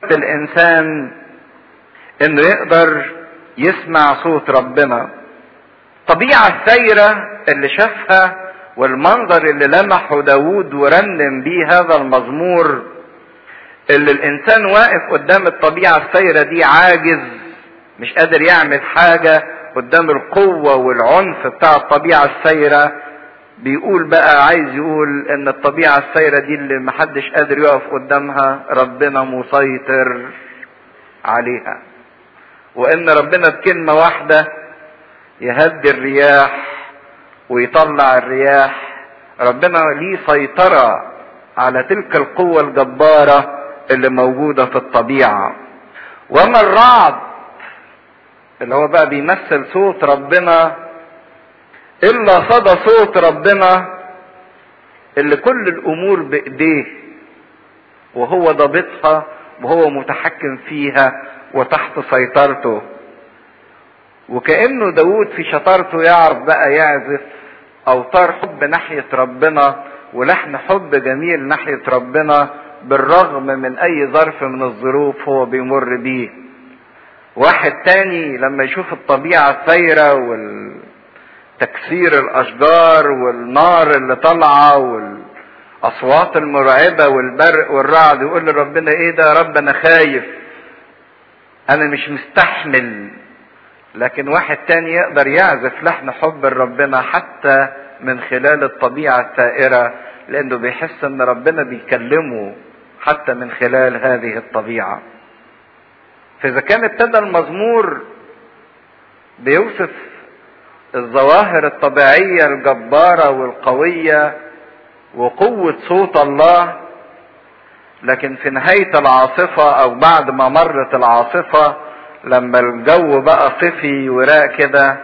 الانسان انه يقدر يسمع صوت ربنا الطبيعة السايرة اللي شافها والمنظر اللي لمحه داود ورنم بيه هذا المزمور اللي الانسان واقف قدام الطبيعة السايرة دي عاجز مش قادر يعمل حاجة قدام القوة والعنف بتاع الطبيعة السايرة بيقول بقى عايز يقول ان الطبيعة السايرة دي اللي محدش قادر يقف قدامها ربنا مسيطر عليها وان ربنا بكلمة واحدة يهدي الرياح ويطلع الرياح ربنا ليه سيطرة على تلك القوة الجبارة اللي موجودة في الطبيعة وما الرعد اللي هو بقى بيمثل صوت ربنا الا صدى صوت ربنا اللي كل الامور بايديه وهو ضابطها وهو متحكم فيها وتحت سيطرته وكانه داود في شطارته يعرف بقى يعزف اوتار حب ناحيه ربنا ولحن حب جميل ناحيه ربنا بالرغم من اي ظرف من الظروف هو بيمر بيه واحد تاني لما يشوف الطبيعه السايره والتكسير الاشجار والنار اللي طالعه والاصوات المرعبه والبرق والرعد يقول لربنا ايه ده يا رب انا خايف انا مش مستحمل لكن واحد تاني يقدر يعزف لحن حب ربنا حتى من خلال الطبيعة الثائرة لأنه بيحس إن ربنا بيكلمه حتى من خلال هذه الطبيعة. فإذا كان ابتدى المزمور بيوصف الظواهر الطبيعية الجبارة والقوية وقوة صوت الله لكن في نهاية العاصفة أو بعد ما مرت العاصفة لما الجو بقى صفي وراء كده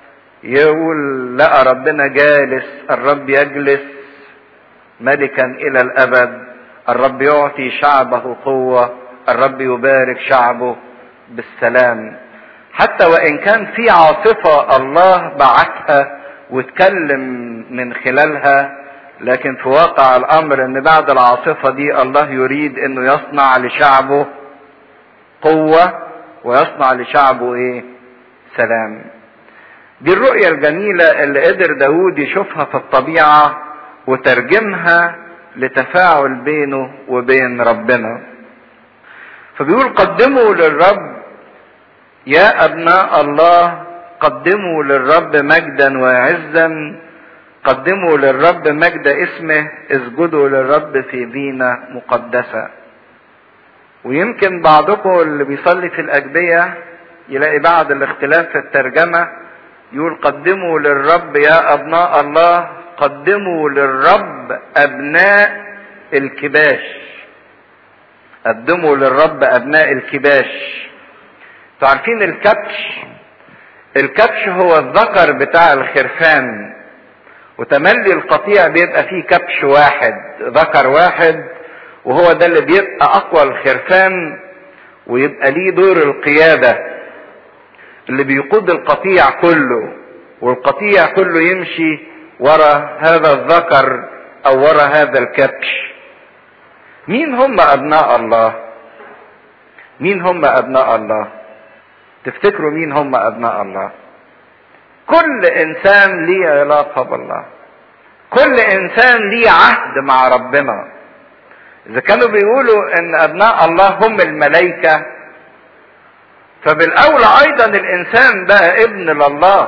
يقول لقى ربنا جالس الرب يجلس ملكا الى الابد الرب يعطي شعبه قوه الرب يبارك شعبه بالسلام حتى وان كان في عاصفه الله بعتها واتكلم من خلالها لكن في واقع الامر ان بعد العاصفه دي الله يريد انه يصنع لشعبه قوه ويصنع لشعبه ايه سلام دي الرؤية الجميلة اللي قدر داود يشوفها في الطبيعة وترجمها لتفاعل بينه وبين ربنا فبيقول قدموا للرب يا ابناء الله قدموا للرب مجدا وعزا قدموا للرب مجد اسمه اسجدوا للرب في زينة مقدسة ويمكن بعضكم اللي بيصلي في الأجبية يلاقي بعد الاختلاف في الترجمة يقول قدموا للرب يا أبناء الله قدموا للرب أبناء الكباش قدموا للرب أبناء الكباش انتوا عارفين الكبش الكبش هو الذكر بتاع الخرفان وتملي القطيع بيبقى فيه كبش واحد ذكر واحد وهو ده اللي بيبقى اقوى الخرفان ويبقى ليه دور القياده اللي بيقود القطيع كله والقطيع كله يمشي ورا هذا الذكر او ورا هذا الكبش مين هم ابناء الله مين هم ابناء الله تفتكروا مين هم ابناء الله كل انسان ليه علاقه بالله كل انسان ليه عهد مع ربنا اذا كانوا بيقولوا ان ابناء الله هم الملائكه فبالاولى ايضا الانسان بقى ابن لله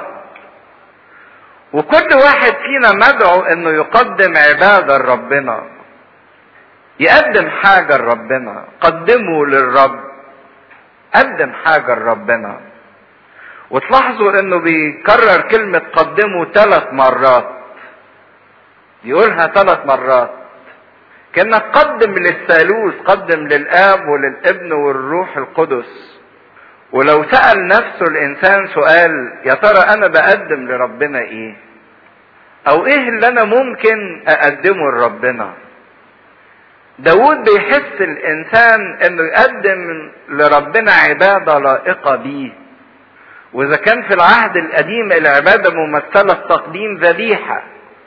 وكل واحد فينا مدعو انه يقدم عباده لربنا يقدم حاجه لربنا قدموا للرب قدم حاجه لربنا وتلاحظوا انه بيكرر كلمه قدموا ثلاث مرات يقولها ثلاث مرات كانك قدم للثالوث قدم للاب وللابن والروح القدس ولو سال نفسه الانسان سؤال يا ترى انا بقدم لربنا ايه او ايه اللي انا ممكن اقدمه لربنا داود بيحس الانسان انه يقدم لربنا عباده لائقه بيه واذا كان في العهد القديم العباده ممثله في تقديم ذبيحه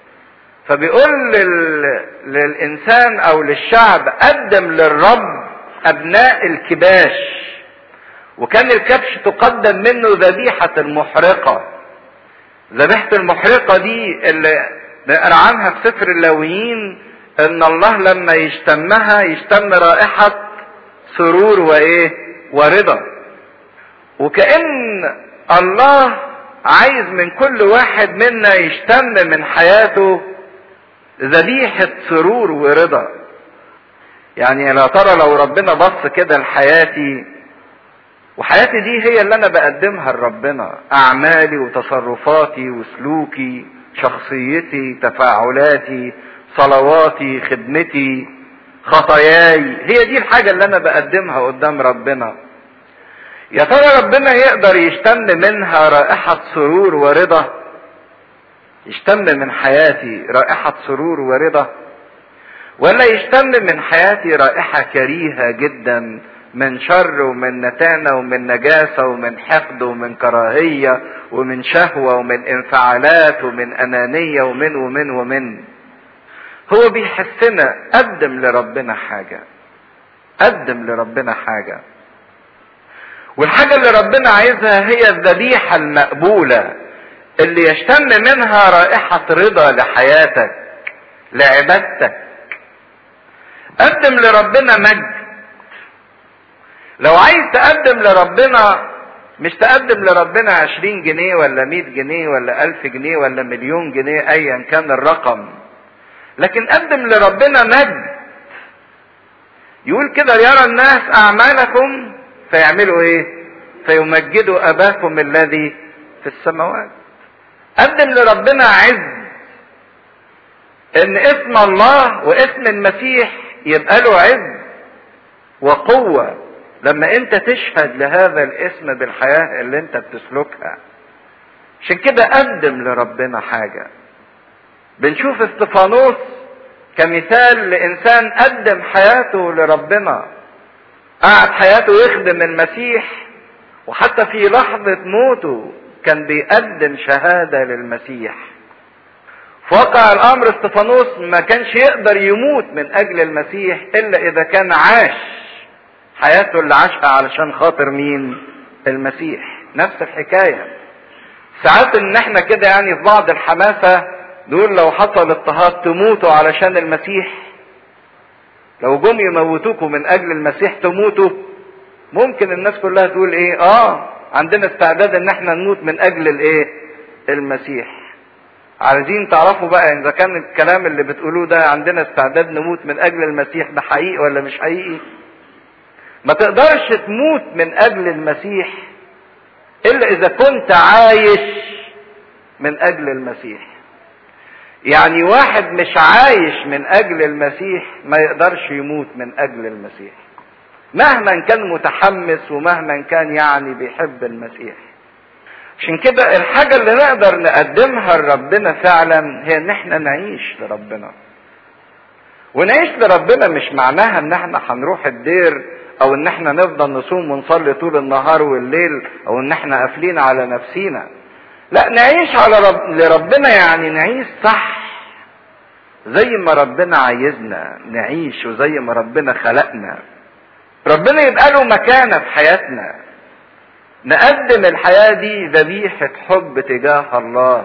فبيقول لل... للانسان او للشعب قدم للرب ابناء الكباش وكان الكبش تقدم منه ذبيحة المحرقة ذبيحة المحرقة دي اللي نقرا عنها في سفر اللاويين ان الله لما يشتمها يشتم رائحة سرور وايه ورضا وكأن الله عايز من كل واحد منا يشتم من حياته ذبيحة سرور ورضا يعني يا ترى لو ربنا بص كده لحياتي وحياتي دي هي اللي انا بقدمها لربنا اعمالي وتصرفاتي وسلوكي شخصيتي تفاعلاتي صلواتي خدمتي خطاياي هي دي الحاجة اللي انا بقدمها قدام ربنا يا ترى ربنا يقدر يشتم منها رائحة سرور ورضا يشتم من حياتي رائحة سرور ورضا ولا يشتم من حياتي رائحة كريهة جدا من شر ومن نتانة ومن نجاسة ومن حقد ومن كراهية ومن شهوة ومن انفعالات ومن أنانية ومن ومن ومن هو بيحسنا قدم لربنا حاجة قدم لربنا حاجة والحاجة اللي ربنا عايزها هي الذبيحة المقبولة اللي يشتم منها رائحة رضا لحياتك لعبادتك قدم لربنا مجد لو عايز تقدم لربنا مش تقدم لربنا عشرين جنيه ولا مية جنيه ولا ألف جنيه ولا مليون جنيه أيا كان الرقم لكن قدم لربنا مجد يقول كده يرى الناس أعمالكم فيعملوا إيه فيمجدوا أباكم الذي في السماوات قدم لربنا عز ان اسم الله واسم المسيح يبقى له عز وقوة لما انت تشهد لهذا الاسم بالحياة اللي انت بتسلكها عشان كده قدم لربنا حاجة بنشوف استفانوس كمثال لانسان قدم حياته لربنا قعد حياته يخدم المسيح وحتى في لحظة موته كان بيقدم شهادة للمسيح في واقع الامر استفانوس ما كانش يقدر يموت من اجل المسيح الا اذا كان عاش حياته اللي عاشها علشان خاطر مين المسيح نفس الحكاية ساعات ان احنا كده يعني في بعض الحماسة نقول لو حصل اضطهاد تموتوا علشان المسيح لو جم يموتوكوا من اجل المسيح تموتوا ممكن الناس كلها تقول ايه اه عندنا استعداد ان احنا نموت من اجل الايه المسيح عايزين تعرفوا بقى اذا كان الكلام اللي بتقولوه ده عندنا استعداد نموت من اجل المسيح ده حقيقي ولا مش حقيقي ما تقدرش تموت من اجل المسيح الا اذا كنت عايش من اجل المسيح يعني واحد مش عايش من اجل المسيح ما يقدرش يموت من اجل المسيح مهما كان متحمس ومهما كان يعني بيحب المسيح عشان كده الحاجة اللي نقدر نقدمها لربنا فعلا هي ان احنا نعيش لربنا ونعيش لربنا مش معناها ان احنا هنروح الدير او ان احنا نفضل نصوم ونصلي طول النهار والليل او ان احنا قافلين على نفسينا لا نعيش على رب... لربنا يعني نعيش صح زي ما ربنا عايزنا نعيش وزي ما ربنا خلقنا ربنا يبقى له مكانة في حياتنا نقدم الحياة دي ذبيحة حب تجاه الله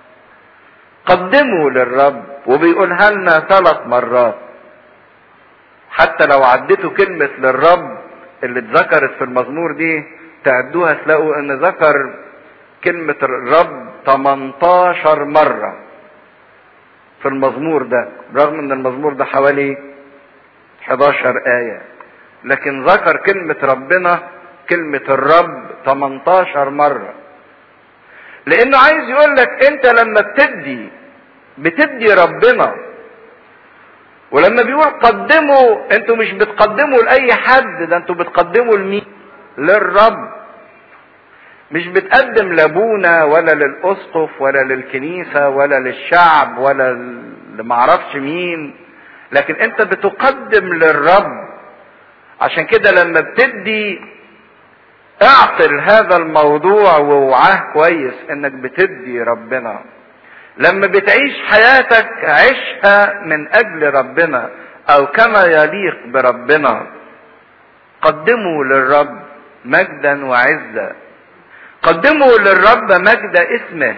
قدموا للرب وبيقولها لنا ثلاث مرات حتى لو عديتوا كلمة للرب اللي اتذكرت في المزمور دي تعدوها تلاقوا ان ذكر كلمة الرب 18 مرة في المزمور ده رغم ان المزمور ده حوالي 11 آية لكن ذكر كلمة ربنا كلمة الرب 18 مرة لانه عايز يقول لك انت لما بتدي بتدي ربنا ولما بيقول قدموا انتوا مش بتقدموا لاي حد ده انتوا بتقدموا لمين للرب مش بتقدم لابونا ولا للاسقف ولا للكنيسة ولا للشعب ولا لمعرفش مين لكن انت بتقدم للرب عشان كده لما بتدي اعقل هذا الموضوع ووعاه كويس انك بتدي ربنا لما بتعيش حياتك عيشها من اجل ربنا او كما يليق بربنا قدموا للرب مجدا وعزة قدموا للرب مجد اسمه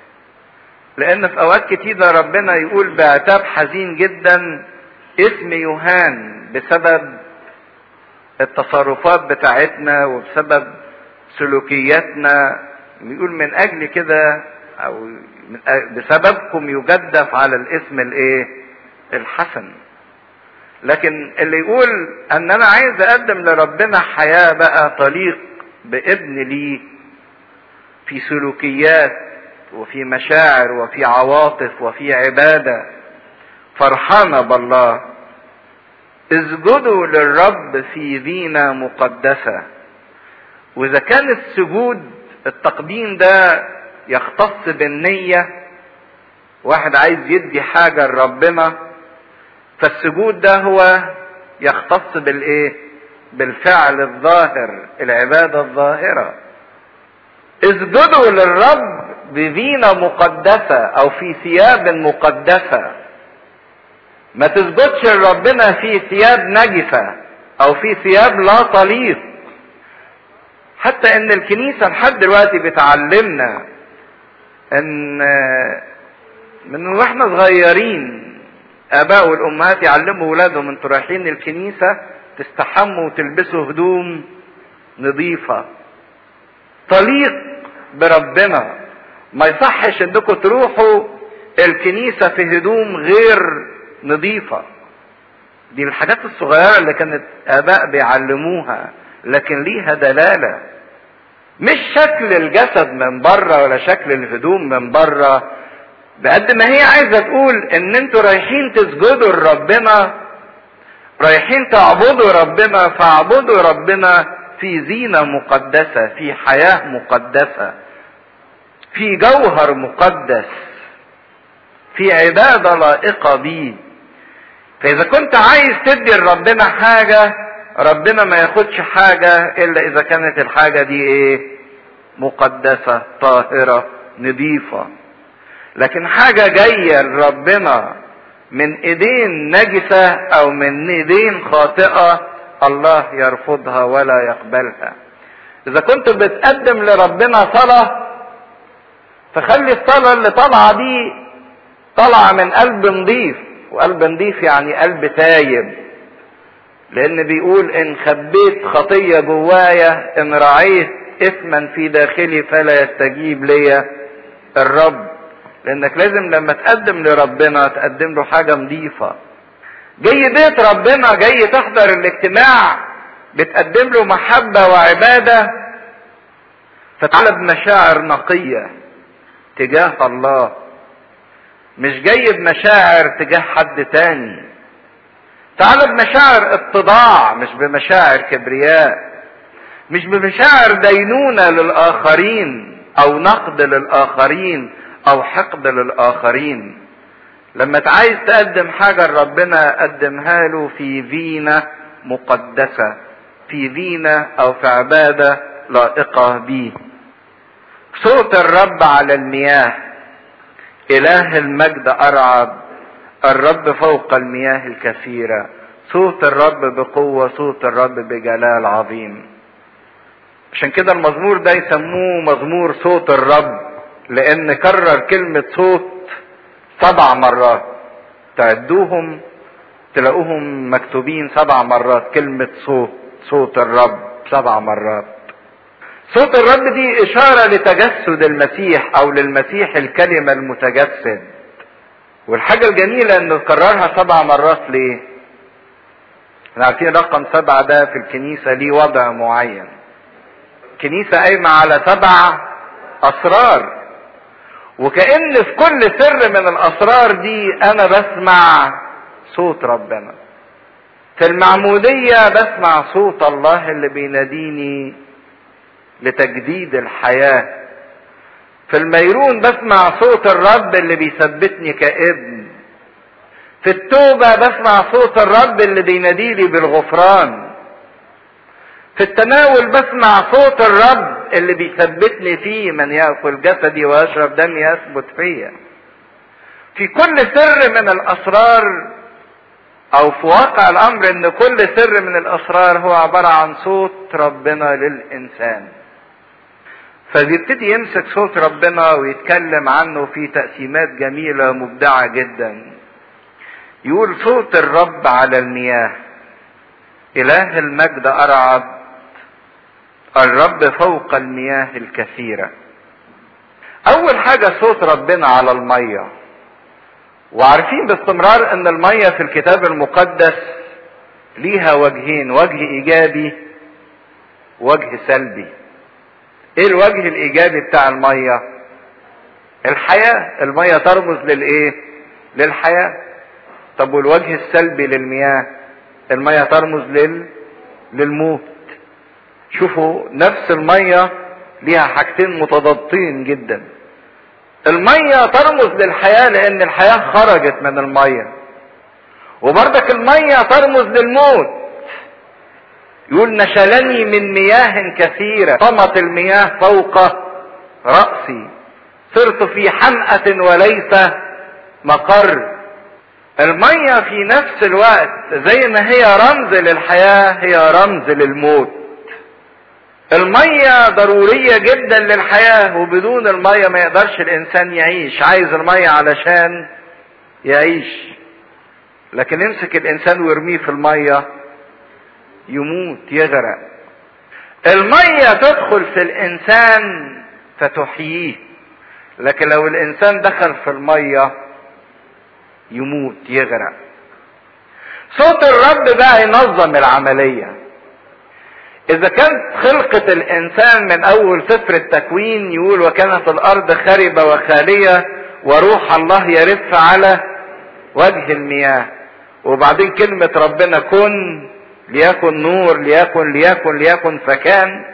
لان في اوقات كتيرة ربنا يقول بعتاب حزين جدا اسم يوهان بسبب التصرفات بتاعتنا وبسبب سلوكياتنا يقول من اجل كده او بسببكم يجدف على الاسم الايه الحسن لكن اللي يقول ان انا عايز اقدم لربنا حياة بقى طليق بابن لي في سلوكيات وفي مشاعر وفي عواطف وفي عبادة فرحانة بالله اسجدوا للرب في زينة مقدسة واذا كان السجود التقديم ده يختص بالنية واحد عايز يدي حاجة لربنا فالسجود ده هو يختص بالايه بالفعل الظاهر العبادة الظاهرة اسجدوا للرب بزينة مقدسة او في ثياب مقدسة ما تسجدش لربنا في ثياب نجسة او في ثياب لا تليق حتى ان الكنيسة لحد دلوقتي بتعلمنا ان من واحنا صغيرين اباء والامهات يعلموا ولادهم انتوا رايحين الكنيسة تستحموا وتلبسوا هدوم نظيفة تليق بربنا ما يصحش انكم تروحوا الكنيسة في هدوم غير نظيفة دي الحاجات الصغيرة اللي كانت اباء بيعلموها لكن ليها دلالة مش شكل الجسد من بره ولا شكل الهدوم من بره بقد ما هي عايزة تقول ان انتوا رايحين تسجدوا لربنا رايحين تعبدوا ربنا فاعبدوا ربنا في زينة مقدسة في حياة مقدسة في جوهر مقدس في عبادة لائقة بيه فإذا كنت عايز تدي لربنا حاجة ربنا ما ياخدش حاجة إلا إذا كانت الحاجة دي إيه؟ مقدسة طاهرة نظيفة لكن حاجة جاية لربنا من ايدين نجسة او من ايدين خاطئة الله يرفضها ولا يقبلها اذا كنت بتقدم لربنا صلاة فخلي الصلاة اللي طالعة دي طالعة من قلب نضيف وقلب نضيف يعني قلب تايب لان بيقول ان خبيت خطية جوايا ان رعيت اثما في داخلي فلا يستجيب لي الرب لانك لازم لما تقدم لربنا تقدم له حاجة نظيفة جاي بيت ربنا جاي تحضر الاجتماع بتقدم له محبة وعبادة فتعالى بمشاعر نقية تجاه الله مش جاي بمشاعر تجاه حد تاني تعالى بمشاعر اتضاع مش بمشاعر كبرياء مش بمشاعر دينونة للآخرين أو نقد للآخرين او حقد للاخرين لما عايز تقدم حاجة لربنا قدمها له في زينة مقدسة في زينة او في عبادة لائقة به صوت الرب على المياه اله المجد ارعب الرب فوق المياه الكثيرة صوت الرب بقوة صوت الرب بجلال عظيم عشان كده المزمور ده يسموه مزمور صوت الرب لان كرر كلمة صوت سبع مرات تعدوهم تلاقوهم مكتوبين سبع مرات كلمة صوت صوت الرب سبع مرات صوت الرب دي اشارة لتجسد المسيح او للمسيح الكلمة المتجسد والحاجة الجميلة انه كررها سبع مرات ليه احنا عارفين رقم سبعة ده في الكنيسة ليه وضع معين كنيسة قايمة على سبع اسرار وكأن في كل سر من الأسرار دي أنا بسمع صوت ربنا. في المعمودية بسمع صوت الله اللي بيناديني لتجديد الحياة. في الميرون بسمع صوت الرب اللي بيثبتني كابن. في التوبة بسمع صوت الرب اللي بيناديلي بالغفران. في التناول بسمع صوت الرب اللي بيثبتني فيه من ياكل جسدي ويشرب دمي يثبت فيا في كل سر من الاسرار او في واقع الامر ان كل سر من الاسرار هو عبارة عن صوت ربنا للانسان فبيبتدي يمسك صوت ربنا ويتكلم عنه في تقسيمات جميلة مبدعة جدا يقول صوت الرب على المياه اله المجد ارعد الرب فوق المياه الكثيرة اول حاجة صوت ربنا على المية وعارفين باستمرار ان المية في الكتاب المقدس ليها وجهين وجه ايجابي وجه سلبي ايه الوجه الايجابي بتاع المية الحياة المية ترمز للايه للحياة طب والوجه السلبي للمياه المية ترمز لل للموت شوفوا نفس المية ليها حاجتين متضادين جدا المية ترمز للحياة لان الحياة خرجت من المية وبرضك المية ترمز للموت يقول نشلني من مياه كثيرة طمت المياه فوق رأسي صرت في حمأة وليس مقر المية في نفس الوقت زي ما هي رمز للحياة هي رمز للموت المية ضرورية جدا للحياة وبدون المية ما يقدرش الانسان يعيش عايز المية علشان يعيش لكن يمسك الانسان ويرميه في المية يموت يغرق المية تدخل في الانسان فتحييه لكن لو الانسان دخل في المية يموت يغرق صوت الرب بقى ينظم العملية اذا كانت خلقة الانسان من اول سفر التكوين يقول وكانت الارض خربة وخالية وروح الله يرف على وجه المياه وبعدين كلمة ربنا كن ليكن نور ليكن ليكن ليكن فكان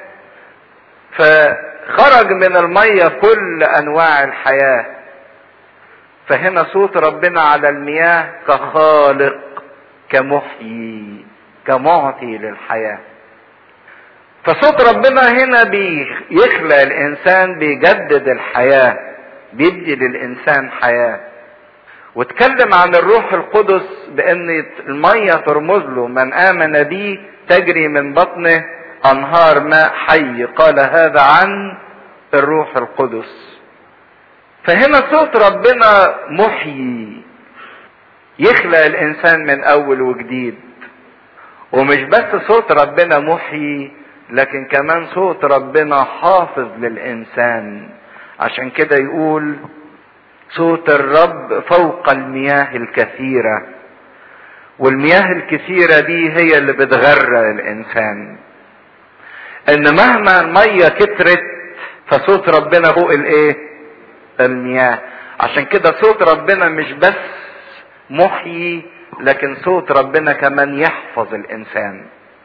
فخرج من المية كل انواع الحياة فهنا صوت ربنا على المياه كخالق كمحيي كمعطي للحياه فصوت ربنا هنا بيخلق الانسان بيجدد الحياه بيدي للانسان حياه واتكلم عن الروح القدس بان الميه ترمز له من امن بي تجري من بطنه انهار ماء حي قال هذا عن الروح القدس فهنا صوت ربنا محيي يخلق الانسان من اول وجديد ومش بس صوت ربنا محيي لكن كمان صوت ربنا حافظ للانسان عشان كده يقول صوت الرب فوق المياه الكثيرة والمياه الكثيرة دي هي اللي بتغرق الانسان ان مهما المية كترت فصوت ربنا فوق الايه المياه عشان كده صوت ربنا مش بس محيي لكن صوت ربنا كمان يحفظ الانسان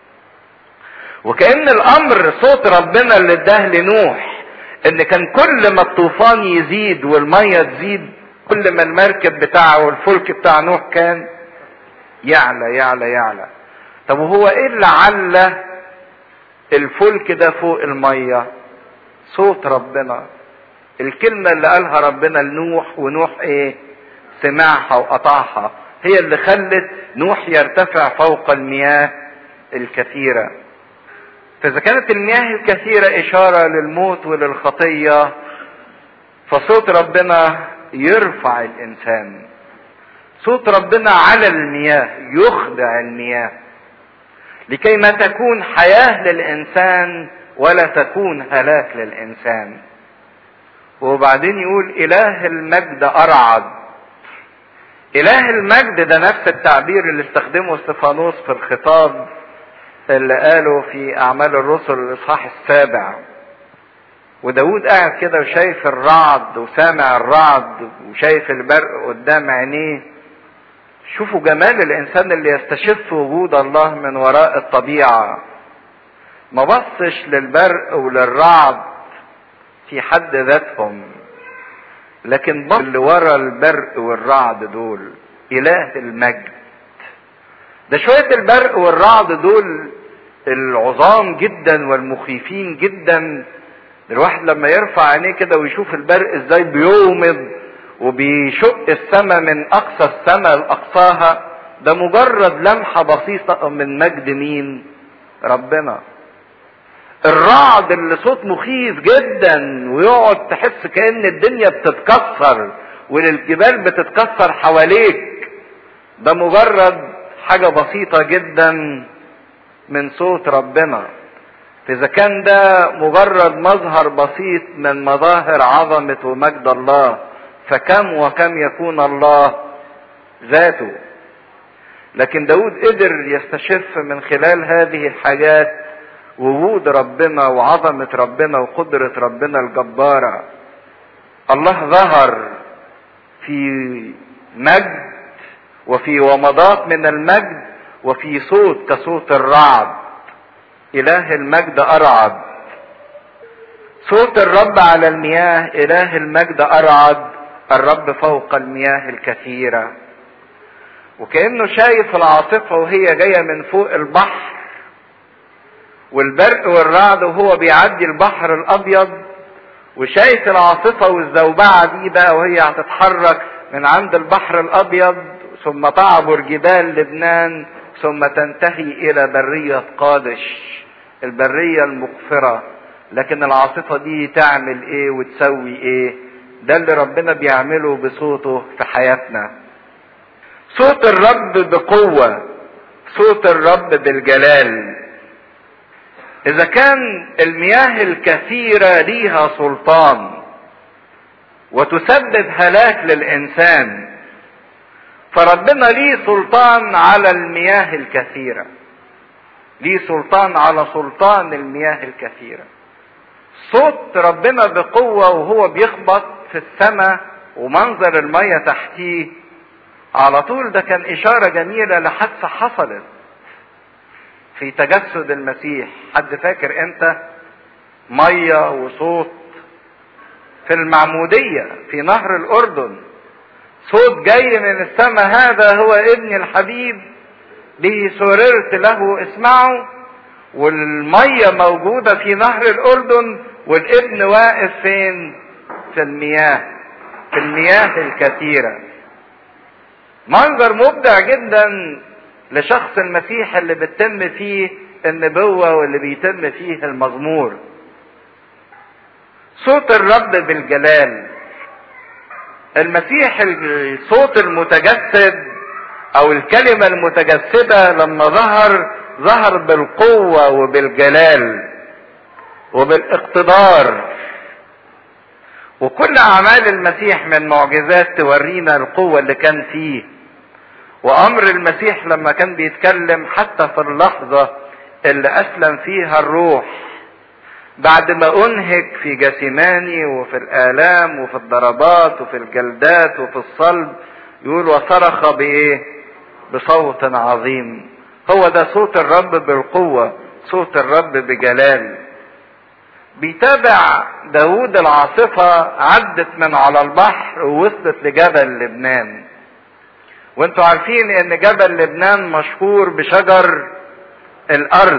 وكأن الامر صوت ربنا اللي اداه لنوح ان كان كل ما الطوفان يزيد والمية تزيد كل ما المركب بتاعه والفلك بتاع نوح كان يعلى يعلى يعلى طب وهو ايه اللي على الفلك ده فوق المية صوت ربنا الكلمة اللي قالها ربنا لنوح ونوح ايه سمعها وقطعها هي اللي خلت نوح يرتفع فوق المياه الكثيره فإذا كانت المياه الكثيرة إشارة للموت وللخطية فصوت ربنا يرفع الإنسان صوت ربنا على المياه يخدع المياه لكي ما تكون حياة للإنسان ولا تكون هلاك للإنسان وبعدين يقول إله المجد أرعد إله المجد ده نفس التعبير اللي استخدمه استفانوس في الخطاب اللي قاله في اعمال الرسل الاصحاح السابع وداود قاعد كده وشايف الرعد وسامع الرعد وشايف البرق قدام عينيه شوفوا جمال الانسان اللي يستشف وجود الله من وراء الطبيعه ما بصش للبرق وللرعد في حد ذاتهم لكن بص اللي ورا البرق والرعد دول اله المجد ده شوية البرق والرعد دول العظام جدا والمخيفين جدا الواحد لما يرفع عينيه كده ويشوف البرق ازاي بيومض وبيشق السماء من اقصى السماء لاقصاها ده مجرد لمحة بسيطة من مجد مين ربنا الرعد اللي صوت مخيف جدا ويقعد تحس كأن الدنيا بتتكسر والجبال بتتكسر حواليك ده مجرد حاجة بسيطة جدا من صوت ربنا فإذا كان ده مجرد مظهر بسيط من مظاهر عظمة ومجد الله فكم وكم يكون الله ذاته لكن داود قدر يستشف من خلال هذه الحاجات وجود ربنا وعظمة ربنا وقدرة ربنا الجبارة الله ظهر في مجد وفي ومضات من المجد وفي صوت كصوت الرعد إله المجد أرعد صوت الرب على المياه إله المجد أرعد الرب فوق المياه الكثيرة وكأنه شايف العاصفة وهي جاية من فوق البحر والبرق والرعد وهو بيعدي البحر الأبيض وشايف العاصفة والزوبعة دي بقى وهي هتتحرك من عند البحر الأبيض ثم تعبر جبال لبنان ثم تنتهي إلى برية قادش البرية المغفرة لكن العاصفة دي تعمل ايه وتسوي ايه ده اللي ربنا بيعمله بصوته في حياتنا صوت الرب بقوة صوت الرب بالجلال اذا كان المياه الكثيرة ليها سلطان وتسبب هلاك للانسان فربنا ليه سلطان على المياه الكثيره ليه سلطان على سلطان المياه الكثيرة صوت ربنا بقوة وهو بيخبط في السماء ومنظر المية تحتيه على طول ده كان إشارة جميلة لحادثة حصلت في تجسد المسيح حد فاكر انت مية وصوت في المعمودية في نهر الأردن صوت جاي من السماء هذا هو ابن الحبيب به سررت له اسمعوا والمية موجودة في نهر الأردن والابن واقف فين في المياه في المياه الكثيرة منظر مبدع جدا لشخص المسيح اللي بتتم فيه النبوة واللي بيتم فيه المزمور صوت الرب بالجلال المسيح الصوت المتجسد او الكلمة المتجسدة لما ظهر ظهر بالقوة وبالجلال وبالاقتدار وكل اعمال المسيح من معجزات تورينا القوة اللي كان فيه وامر المسيح لما كان بيتكلم حتى في اللحظة اللي اسلم فيها الروح بعد ما انهك في جسيماني وفي الالام وفي الضربات وفي الجلدات وفي الصلب يقول وصرخ بايه بصوت عظيم هو ده صوت الرب بالقوة صوت الرب بجلال بيتابع داود العاصفة عدت من على البحر ووصلت لجبل لبنان وانتوا عارفين ان جبل لبنان مشهور بشجر الارض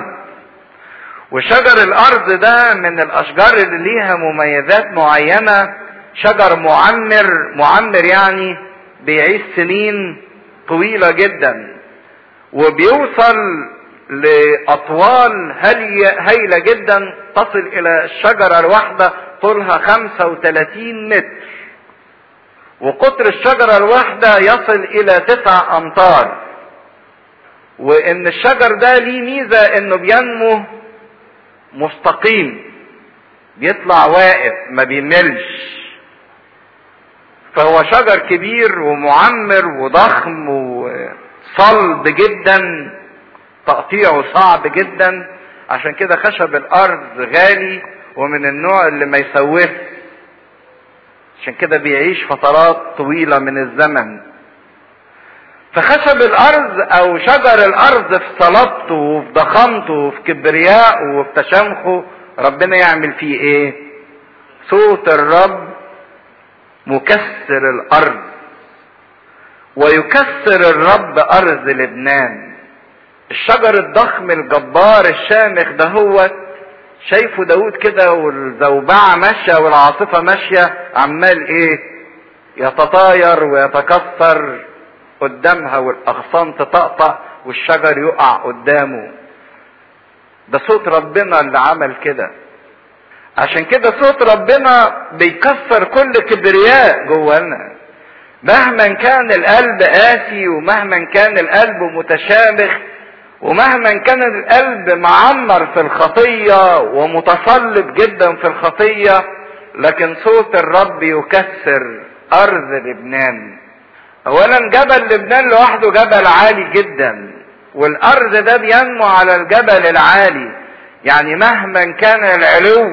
وشجر الارض ده من الاشجار اللي ليها مميزات معينة شجر معمر معمر يعني بيعيش سنين طويلة جدا وبيوصل لأطوال هايلة جدا تصل إلى الشجرة الواحدة طولها 35 متر وقطر الشجرة الواحدة يصل إلى تسع أمتار وإن الشجر ده ليه ميزة إنه بينمو مستقيم بيطلع واقف ما بيملش فهو شجر كبير ومعمر وضخم وصلب جدا تقطيعه صعب جدا عشان كده خشب الارض غالي ومن النوع اللي ما يسوفش عشان كده بيعيش فترات طويلة من الزمن فخشب الارض او شجر الارض في صلابته وفي ضخامته وفي كبريائه وفي تشامخه ربنا يعمل فيه ايه صوت الرب مكسر الارض ويكسر الرب ارض لبنان الشجر الضخم الجبار الشامخ ده هو شايفه داود كده والزوبعة ماشية والعاصفة ماشية عمال ايه يتطاير ويتكسر قدامها والاغصان تطقطق والشجر يقع قدامه ده صوت ربنا اللي عمل كده عشان كده صوت ربنا بيكسر كل كبرياء جوانا مهما كان القلب قاسي ومهما كان القلب متشامخ ومهما كان القلب معمر في الخطية ومتصلب جدا في الخطية لكن صوت الرب يكسر أرض لبنان أولا جبل لبنان لوحده جبل عالي جدا والأرض ده بينمو على الجبل العالي يعني مهما كان العلو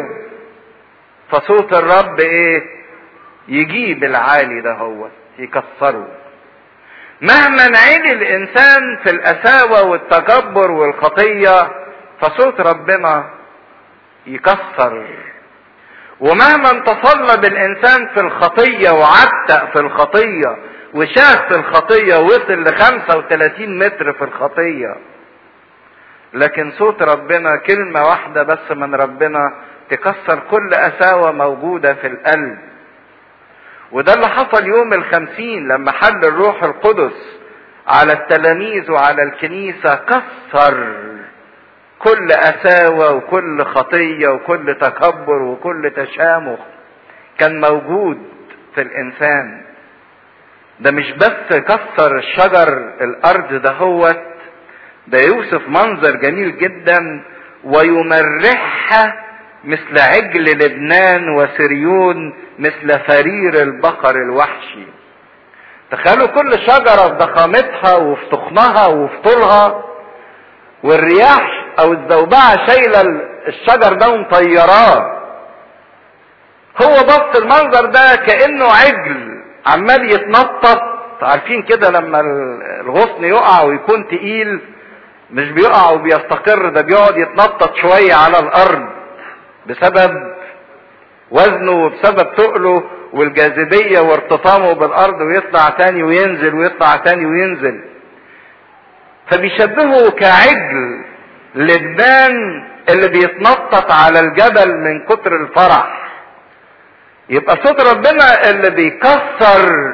فصوت الرب ايه يجيب العالي ده هو يكسره مهما عيد الانسان في القساوه والتكبر والخطيه فصوت ربنا يكسر ومهما تصلب الانسان في الخطيه وعتق في الخطيه وشاف في الخطيه وصل ل 35 متر في الخطيه لكن صوت ربنا كلمه واحده بس من ربنا تكسر كل قساوه موجوده في القلب وده اللي حصل يوم الخمسين لما حل الروح القدس على التلاميذ وعلى الكنيسة كسر كل قساوة وكل خطية وكل تكبر وكل تشامخ كان موجود في الإنسان ده مش بس كسر الشجر الأرض ده هو ده يوصف منظر جميل جدا ويمرحها مثل عجل لبنان وسريون مثل فرير البقر الوحشي تخيلوا كل شجرة في ضخامتها وفي تخنها وفي طولها والرياح او الزوبعة شايلة الشجر ده ومطيراه هو بص المنظر ده كأنه عجل عمال يتنطط عارفين كده لما الغصن يقع ويكون تقيل مش بيقع وبيستقر ده بيقعد يتنطط شوية على الأرض بسبب وزنه وبسبب تقله والجاذبية وارتطامه بالأرض ويطلع تاني وينزل ويطلع تاني وينزل فبيشبهه كعجل لبنان اللي بيتنطط على الجبل من كتر الفرح يبقى صوت ربنا اللي بيكسر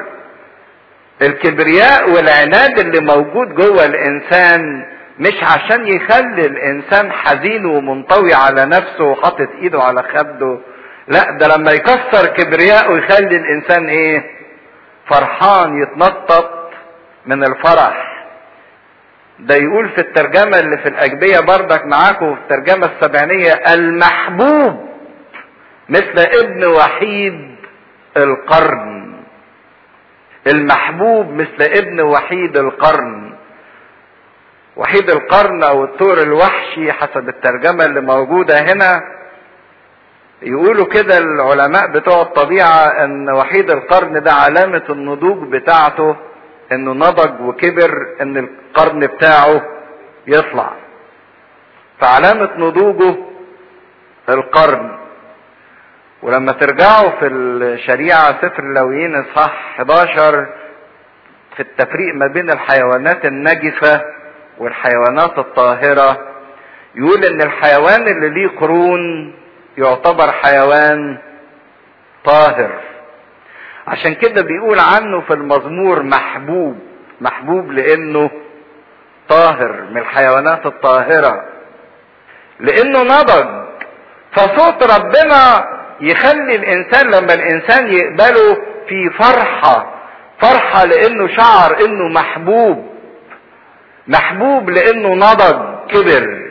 الكبرياء والعناد اللي موجود جوه الانسان مش عشان يخلي الانسان حزين ومنطوي على نفسه وحاطط ايده على خده لا ده لما يكسر كبرياء ويخلي الانسان ايه فرحان يتنطط من الفرح ده يقول في الترجمة اللي في الأجبية بردك معاكم في الترجمة السبعينية المحبوب مثل ابن وحيد القرن المحبوب مثل ابن وحيد القرن وحيد القرن او الطور الوحشي حسب الترجمة اللي موجودة هنا يقولوا كده العلماء بتوع الطبيعة ان وحيد القرن ده علامة النضوج بتاعته انه نضج وكبر ان القرن بتاعه يطلع فعلامة نضوجه القرن ولما ترجعوا في الشريعة سفر اللويين اصحاح 11 في التفريق ما بين الحيوانات النجسة والحيوانات الطاهرة يقول ان الحيوان اللي ليه قرون يعتبر حيوان طاهر عشان كده بيقول عنه في المزمور محبوب محبوب لانه طاهر من الحيوانات الطاهرة لانه نضج فصوت ربنا يخلي الانسان لما الانسان يقبله في فرحة فرحة لانه شعر انه محبوب محبوب لانه نضج كبر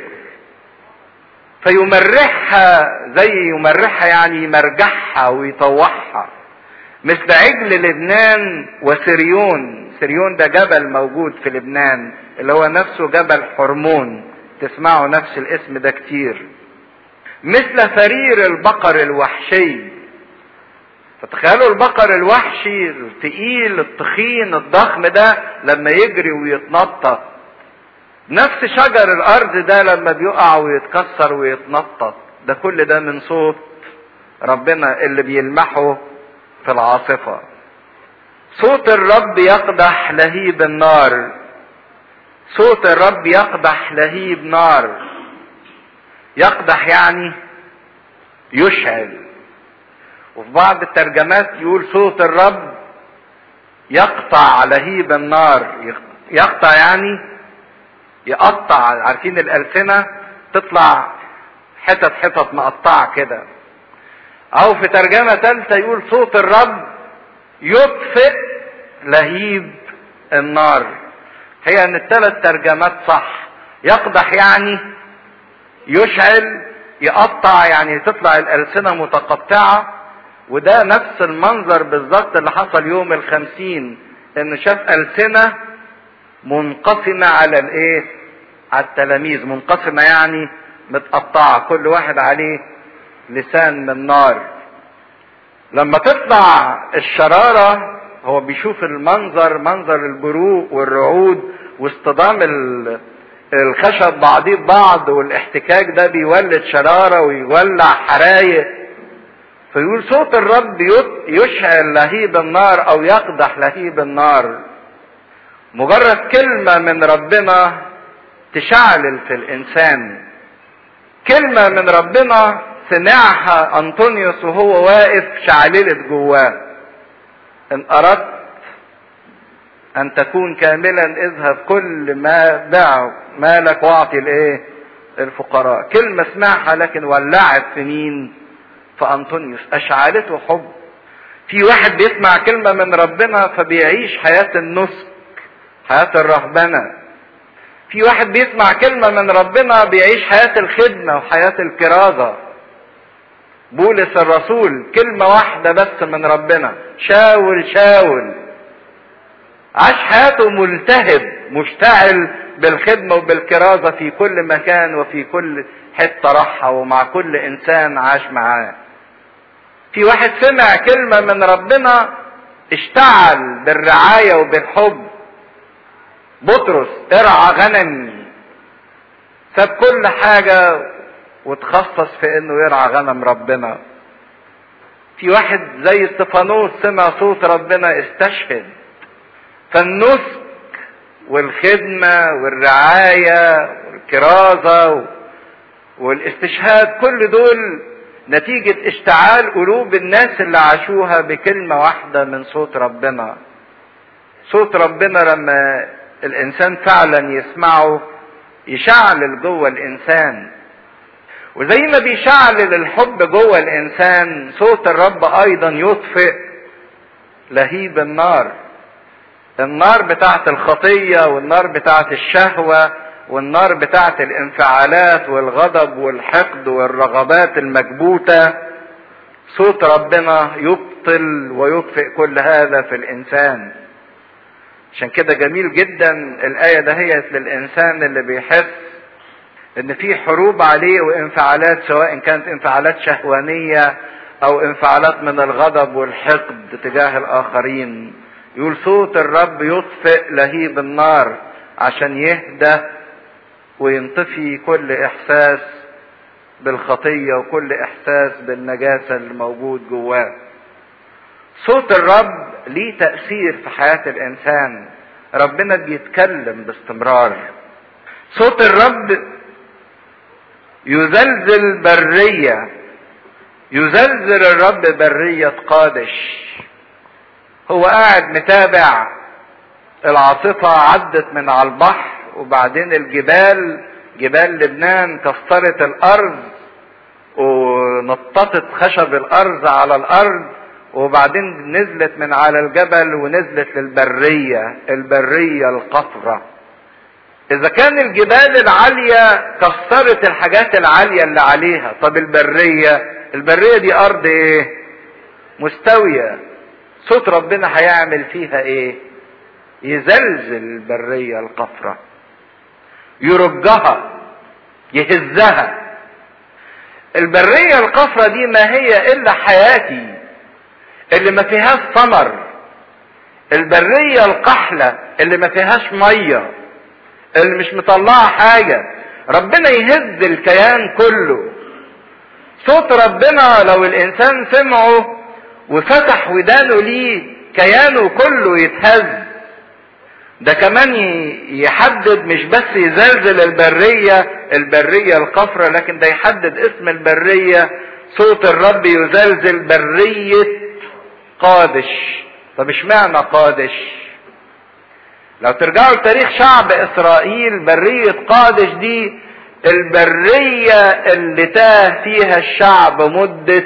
فيمرحها زي يمرحها يعني يمرجحها ويطوعها مثل عجل لبنان وسريون سريون ده جبل موجود في لبنان اللي هو نفسه جبل حرمون تسمعوا نفس الاسم ده كتير مثل فرير البقر الوحشي فتخيلوا البقر الوحشي التقيل التخين الضخم ده لما يجري ويتنطط نفس شجر الارض ده لما بيقع ويتكسر ويتنطط ده كل ده من صوت ربنا اللي بيلمحه في العاصفة صوت الرب يقدح لهيب النار صوت الرب يقدح لهيب نار يقدح يعني يشعل وفي بعض الترجمات يقول صوت الرب يقطع لهيب النار يقطع يعني يقطع عارفين الألسنة تطلع حتت حتت مقطعة كده أو في ترجمة ثالثة يقول صوت الرب يطفئ لهيب النار هي ان الثلاث ترجمات صح يقدح يعني يشعل يقطع يعني تطلع الألسنة متقطعة وده نفس المنظر بالظبط اللي حصل يوم الخمسين انه شاف ألسنة منقسمة على الايه على التلاميذ منقسمة يعني متقطعة كل واحد عليه لسان من نار لما تطلع الشرارة هو بيشوف المنظر منظر البروق والرعود واصطدام الخشب بعضيه ببعض والاحتكاك ده بيولد شرارة ويولع حرايق فيقول صوت الرب يشعل لهيب النار او يقدح لهيب النار مجرد كلمة من ربنا تشعلل في الانسان كلمة من ربنا سمعها انطونيوس وهو واقف شعللت جواه ان اردت ان تكون كاملا اذهب كل ما دع مالك واعطي الايه الفقراء كلمة سمعها لكن ولعت في مين في انطونيوس اشعلته حب في واحد بيسمع كلمة من ربنا فبيعيش حياة النسك حياة الرهبنة في واحد بيسمع كلمة من ربنا بيعيش حياة الخدمة وحياة الكرازة بولس الرسول كلمة واحدة بس من ربنا شاول شاول عاش حياته ملتهب مشتعل بالخدمة وبالكرازة في كل مكان وفي كل حتة راحها ومع كل إنسان عاش معاه في واحد سمع كلمة من ربنا اشتعل بالرعاية وبالحب بطرس ارعى غنمي ساب كل حاجة وتخصص في انه يرعى غنم ربنا في واحد زي استفانوس سمع صوت ربنا استشهد فالنسك والخدمة والرعاية والكرازة والاستشهاد كل دول نتيجة اشتعال قلوب الناس اللي عاشوها بكلمة واحدة من صوت ربنا صوت ربنا لما الانسان فعلا يسمعه يشعلل جوه الانسان وزي ما بيشعلل الحب جوه الانسان صوت الرب ايضا يطفئ لهيب النار النار بتاعت الخطية والنار بتاعت الشهوة والنار بتاعت الانفعالات والغضب والحقد والرغبات المكبوتة صوت ربنا يبطل ويطفئ كل هذا في الانسان عشان كده جميل جدا الآية دهيت للإنسان اللي بيحس إن في حروب عليه وانفعالات سواء كانت انفعالات شهوانية أو انفعالات من الغضب والحقد تجاه الآخرين يقول صوت الرب يطفئ لهيب النار عشان يهدى وينطفي كل إحساس بالخطية وكل إحساس بالنجاسة اللي موجود جواه صوت الرب ليه تأثير في حياة الإنسان ربنا بيتكلم باستمرار صوت الرب يزلزل برية يزلزل الرب برية قادش هو قاعد متابع العاصفة عدت من على البحر وبعدين الجبال جبال لبنان كسرت الأرض ونططت خشب الأرض على الأرض وبعدين نزلت من على الجبل ونزلت للبرية البرية القطرة إذا كان الجبال العالية كسرت الحاجات العالية اللي عليها طب البرية البرية دي أرض إيه؟ مستوية صوت ربنا هيعمل فيها إيه؟ يزلزل البرية القطرة يرجها يهزها البرية القفرة دي ما هي إلا حياتي اللي ما فيهاش ثمر البرية القحلة اللي ما فيهاش مية اللي مش مطلعة حاجة ربنا يهز الكيان كله صوت ربنا لو الانسان سمعه وفتح ودانه ليه كيانه كله يتهز ده كمان يحدد مش بس يزلزل البرية البرية القفرة لكن ده يحدد اسم البرية صوت الرب يزلزل برية قادش طب اشمعنى قادش لو ترجعوا لتاريخ شعب اسرائيل برية قادش دي البرية اللي تاه فيها الشعب مدة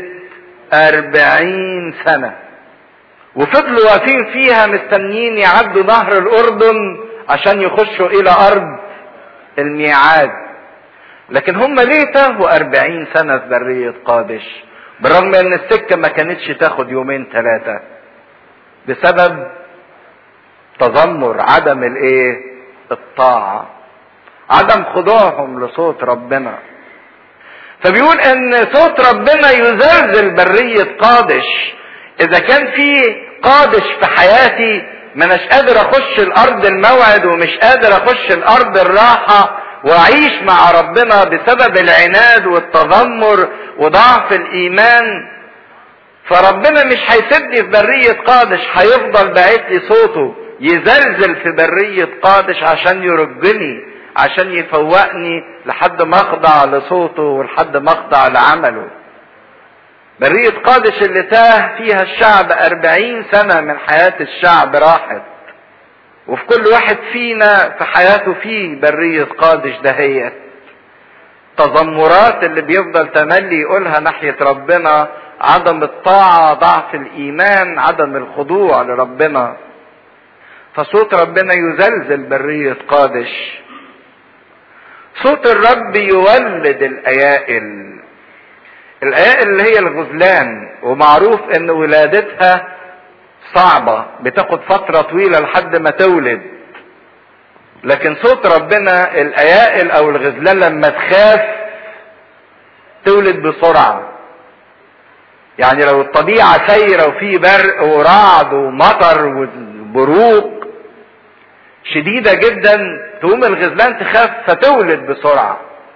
أربعين سنة وفضلوا واقفين فيها مستنيين يعدوا نهر الأردن عشان يخشوا إلى أرض الميعاد لكن هم ليه تاهوا أربعين سنة في برية قادش بالرغم ان السكة ما كانتش تاخد يومين ثلاثة بسبب تذمر عدم الايه الطاعة عدم خضوعهم لصوت ربنا فبيقول ان صوت ربنا يزلزل برية قادش اذا كان في قادش في حياتي ما اناش قادر اخش الارض الموعد ومش قادر اخش الارض الراحة واعيش مع ربنا بسبب العناد والتذمر وضعف الايمان فربنا مش هيسيبني في برية قادش هيفضل باعت لي صوته يزلزل في برية قادش عشان يرجني عشان يفوقني لحد ما اخضع لصوته ولحد ما اخضع لعمله برية قادش اللي تاه فيها الشعب أربعين سنة من حياة الشعب راحت وفي كل واحد فينا في حياته فيه برية قادش دهيت تذمرات اللي بيفضل تملي يقولها ناحية ربنا عدم الطاعة ضعف الإيمان عدم الخضوع لربنا فصوت ربنا يزلزل برية قادش صوت الرب يولد الأيائل الأيائل اللي هي الغزلان ومعروف ان ولادتها صعبة بتاخد فترة طويلة لحد ما تولد لكن صوت ربنا الايائل او الغزلان لما تخاف تولد بسرعة يعني لو الطبيعة سايرة وفي برق ورعد ومطر وبروق شديدة جدا تقوم الغزلان تخاف فتولد بسرعة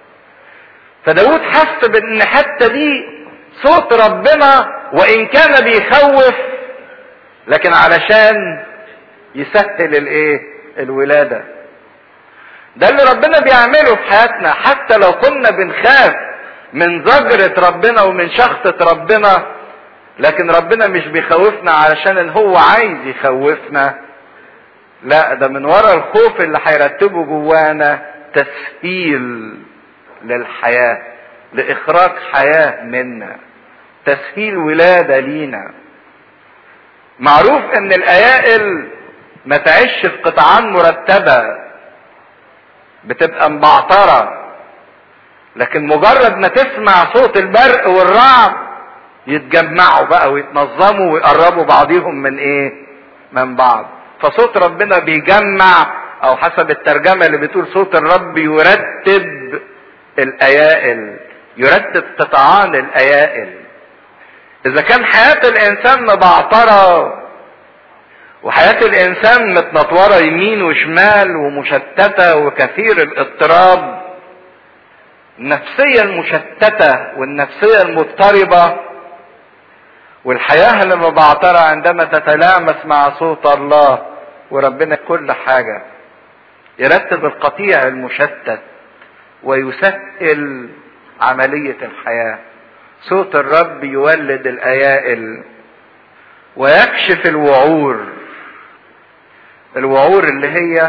فداود حس بان حتى دي صوت ربنا وان كان بيخوف لكن علشان يسهل الايه الولاده ده اللي ربنا بيعمله في حياتنا حتى لو كنا بنخاف من زجرة ربنا ومن شخصة ربنا لكن ربنا مش بيخوفنا علشان ان هو عايز يخوفنا لا ده من ورا الخوف اللي هيرتبه جوانا تسهيل للحياة لإخراج حياة منا تسهيل ولادة لينا معروف ان الأيائل ما تعيش في قطعان مرتبة بتبقى مبعترة لكن مجرد ما تسمع صوت البرق والرعد يتجمعوا بقى ويتنظموا ويقربوا بعضيهم من ايه من بعض فصوت ربنا بيجمع او حسب الترجمة اللي بتقول صوت الرب يرتب الايائل يرتب قطعان الايائل اذا كان حياة الانسان مبعترة وحياة الانسان متنطورة يمين وشمال ومشتتة وكثير الاضطراب النفسية المشتتة والنفسية المضطربة والحياة اللي مبعترة عندما تتلامس مع صوت الله وربنا كل حاجة يرتب القطيع المشتت ويسهل عملية الحياة صوت الرب يولد الأيائل ويكشف الوعور الوعور اللي هي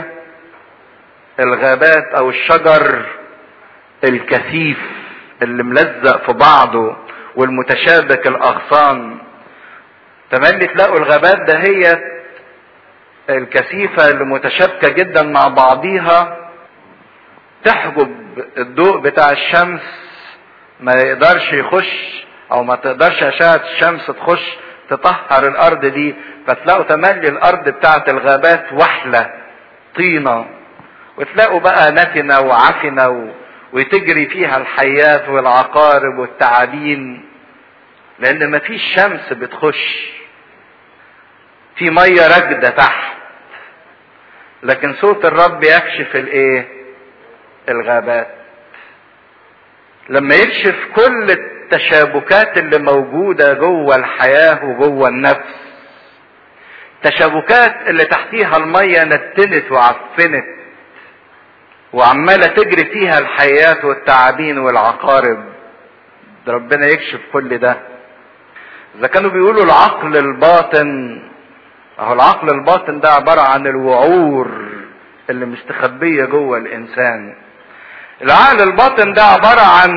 الغابات او الشجر الكثيف اللي ملزق في بعضه والمتشابك الاغصان تملي تلاقوا الغابات ده هي الكثيفة اللي متشابكة جدا مع بعضيها تحجب الضوء بتاع الشمس ما يقدرش يخش او ما تقدرش اشعة الشمس تخش تطهر الارض دي فتلاقوا تملي الارض بتاعت الغابات وحلة طينة وتلاقوا بقى نتنة وعفنة و... وتجري فيها الحيات والعقارب والتعابين لان مفيش شمس بتخش في مية راكدة تحت لكن صوت الرب يكشف الايه الغابات لما يكشف كل التشابكات اللي موجودة جوه الحياة وجوه النفس التشابكات اللي تحتيها المية نتنت وعفنت وعمالة تجري فيها الحيات والتعابين والعقارب ده ربنا يكشف كل ده اذا كانوا بيقولوا العقل الباطن اهو العقل الباطن ده عبارة عن الوعور اللي مستخبية جوه الانسان العقل الباطن ده عبارة عن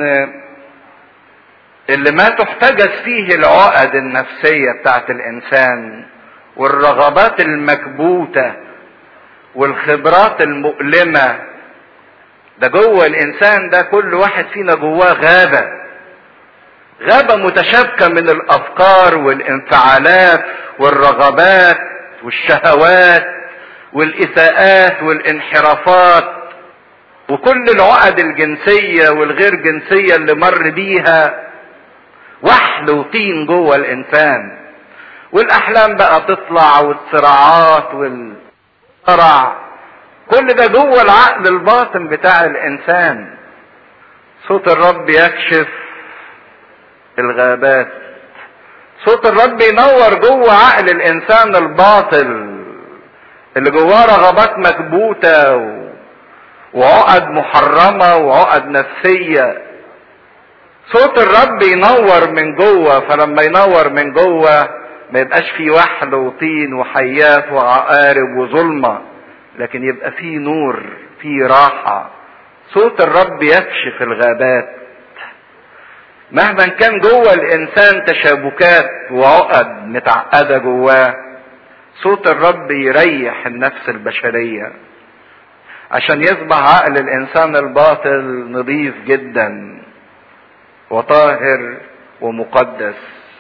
اللي ما تحتجز فيه العقد النفسية بتاعت الانسان والرغبات المكبوتة والخبرات المؤلمة ده جوه الانسان ده كل واحد فينا جواه غابة غابة متشابكة من الافكار والانفعالات والرغبات والشهوات والاساءات والانحرافات وكل العقد الجنسية والغير جنسية اللي مر بيها وحل وطين جوه الانسان والاحلام بقى تطلع والصراعات والصرع كل ده جوه العقل الباطن بتاع الانسان صوت الرب يكشف الغابات صوت الرب ينور جوه عقل الانسان الباطل اللي جواه رغبات مكبوته و... وعقد محرمه وعقد نفسيه صوت الرب ينور من جوه فلما ينور من جوه ما يبقاش فيه وحل وطين وحيات وعقارب وظلمه لكن يبقى فيه نور فيه راحه صوت الرب يكشف الغابات مهما كان جوه الانسان تشابكات وعقد متعقده جواه صوت الرب يريح النفس البشريه عشان يصبح عقل الانسان الباطل نظيف جدا وطاهر ومقدس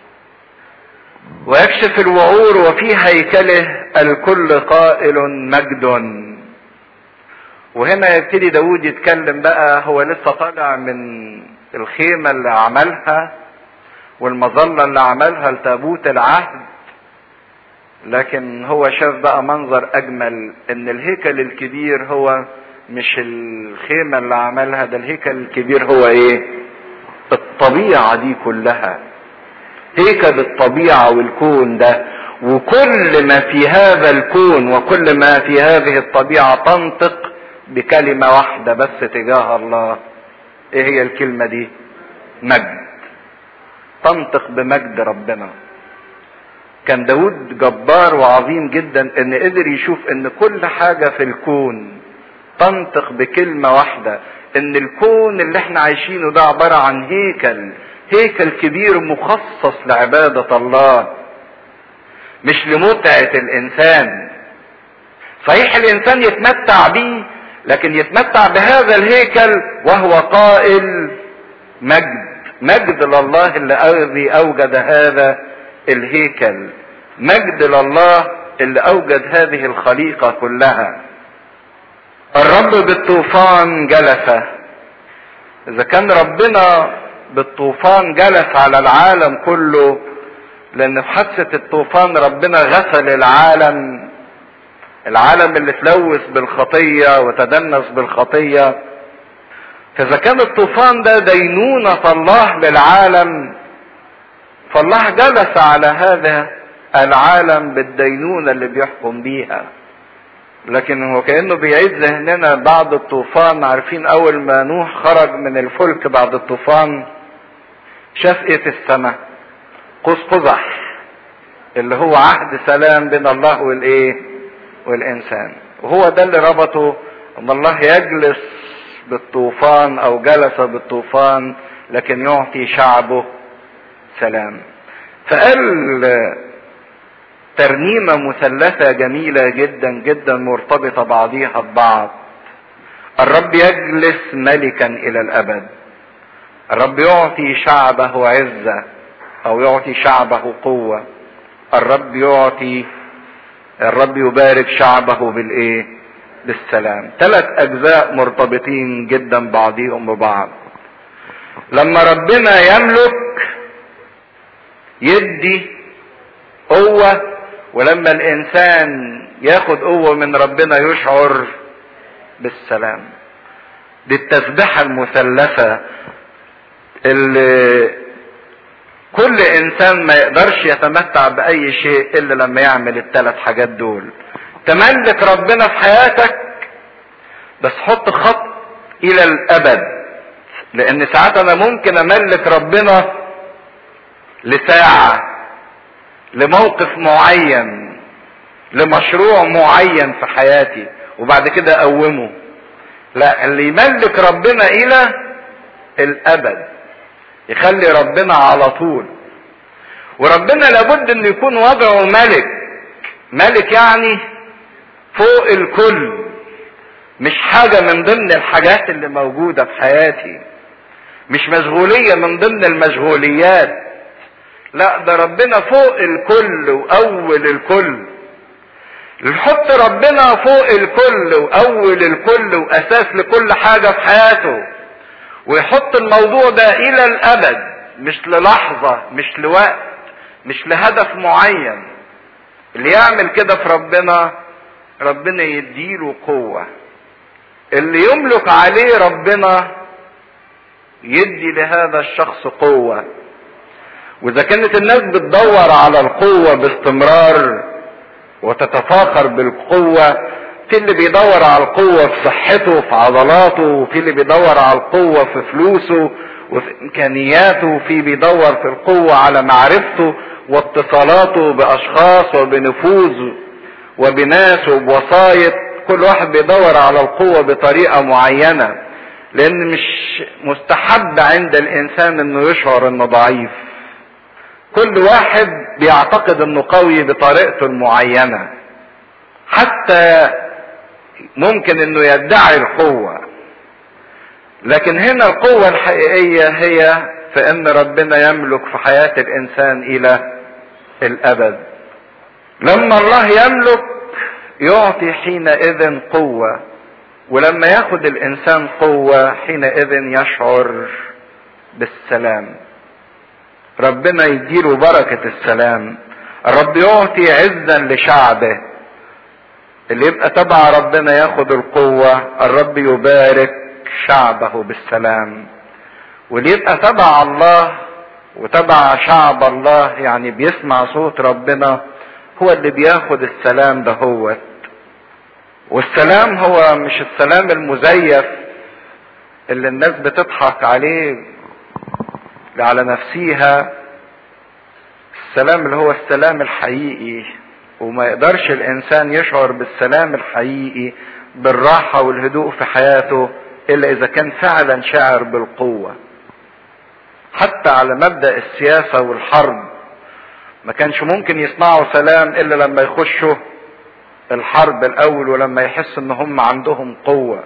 ويكشف الوعور وفي هيكله الكل قائل مجد وهنا يبتدي داود يتكلم بقى هو لسه طالع من الخيمة اللي عملها والمظلة اللي عملها لتابوت العهد لكن هو شاف بقى منظر اجمل ان الهيكل الكبير هو مش الخيمة اللي عملها ده الهيكل الكبير هو ايه الطبيعة دي كلها هيكل الطبيعة والكون ده وكل ما في هذا الكون وكل ما في هذه الطبيعة تنطق بكلمة واحدة بس تجاه الله ايه هي الكلمة دي مجد تنطق بمجد ربنا كان داود جبار وعظيم جدا ان قدر يشوف ان كل حاجة في الكون تنطق بكلمة واحدة ان الكون اللي احنا عايشينه ده عبارة عن هيكل هيكل كبير مخصص لعبادة الله مش لمتعة الانسان صحيح الانسان يتمتع بيه لكن يتمتع بهذا الهيكل وهو قائل مجد مجد لله اللي اوجد هذا الهيكل مجد لله اللي اوجد هذه الخليقة كلها الرب بالطوفان جلس اذا كان ربنا بالطوفان جلس على العالم كله لان في حادثة الطوفان ربنا غسل العالم العالم اللي تلوث بالخطية وتدنس بالخطية فاذا كان الطوفان ده دينونة الله للعالم فالله جلس على هذا العالم بالدينونة اللي بيحكم بيها لكن هو كأنه بيعيد ذهننا بعد الطوفان عارفين أول ما نوح خرج من الفلك بعد الطوفان شاف إيه في السماء قوس قزح اللي هو عهد سلام بين الله والإيه والإنسان وهو ده اللي ربطه أن الله يجلس بالطوفان أو جلس بالطوفان لكن يعطي شعبه سلام فقال ترنيمه مثلثه جميله جدا جدا مرتبطه بعضيها ببعض الرب يجلس ملكا الى الابد الرب يعطي شعبه عزه او يعطي شعبه قوه الرب يعطي الرب يبارك شعبه بالايه بالسلام ثلاث اجزاء مرتبطين جدا بعضهم ببعض لما ربنا يملك يدي قوة ولما الإنسان ياخد قوة من ربنا يشعر بالسلام دي التسبحة المثلثة اللي كل إنسان ما يقدرش يتمتع بأي شيء إلا لما يعمل الثلاث حاجات دول تملك ربنا في حياتك بس حط خط إلى الأبد لأن ساعات أنا ممكن أملك ربنا لساعة لموقف معين لمشروع معين في حياتي وبعد كده اقومه لا اللي يملك ربنا الى الابد يخلي ربنا على طول وربنا لابد انه يكون وضعه ملك ملك يعني فوق الكل مش حاجة من ضمن الحاجات اللي موجودة في حياتي مش مشغولية من ضمن المشغوليات لا ده ربنا فوق الكل واول الكل نحط ربنا فوق الكل واول الكل واساس لكل حاجة في حياته ويحط الموضوع ده الى الابد مش للحظة مش لوقت مش لهدف معين اللي يعمل كده في ربنا ربنا يديله قوة اللي يملك عليه ربنا يدي لهذا الشخص قوة واذا كانت الناس بتدور على القوة باستمرار وتتفاخر بالقوة في اللي بيدور على القوة في صحته في عضلاته وفي اللي بيدور على القوة في فلوسه وفي امكانياته وفي بيدور في القوة على معرفته واتصالاته باشخاص وبنفوذ وبناس وبوسايط كل واحد بيدور على القوة بطريقة معينة لان مش مستحب عند الانسان انه يشعر انه ضعيف كل واحد بيعتقد انه قوي بطريقته المعينة حتى ممكن انه يدعي القوة لكن هنا القوة الحقيقية هي في ان ربنا يملك في حياة الانسان الى الابد لما الله يملك يعطي حينئذ قوة ولما ياخد الانسان قوة حينئذ يشعر بالسلام ربنا يديله بركة السلام الرب يعطي عزا لشعبه اللي يبقى تبع ربنا ياخد القوة الرب يبارك شعبه بالسلام واللي يبقى تبع الله وتبع شعب الله يعني بيسمع صوت ربنا هو اللي بياخد السلام دهوت والسلام هو مش السلام المزيف اللي الناس بتضحك عليه على نفسيها السلام اللي هو السلام الحقيقي وما يقدرش الانسان يشعر بالسلام الحقيقي بالراحة والهدوء في حياته الا اذا كان فعلا شاعر بالقوة حتى على مبدأ السياسة والحرب ما كانش ممكن يصنعوا سلام الا لما يخشوا الحرب الاول ولما يحس ان هم عندهم قوة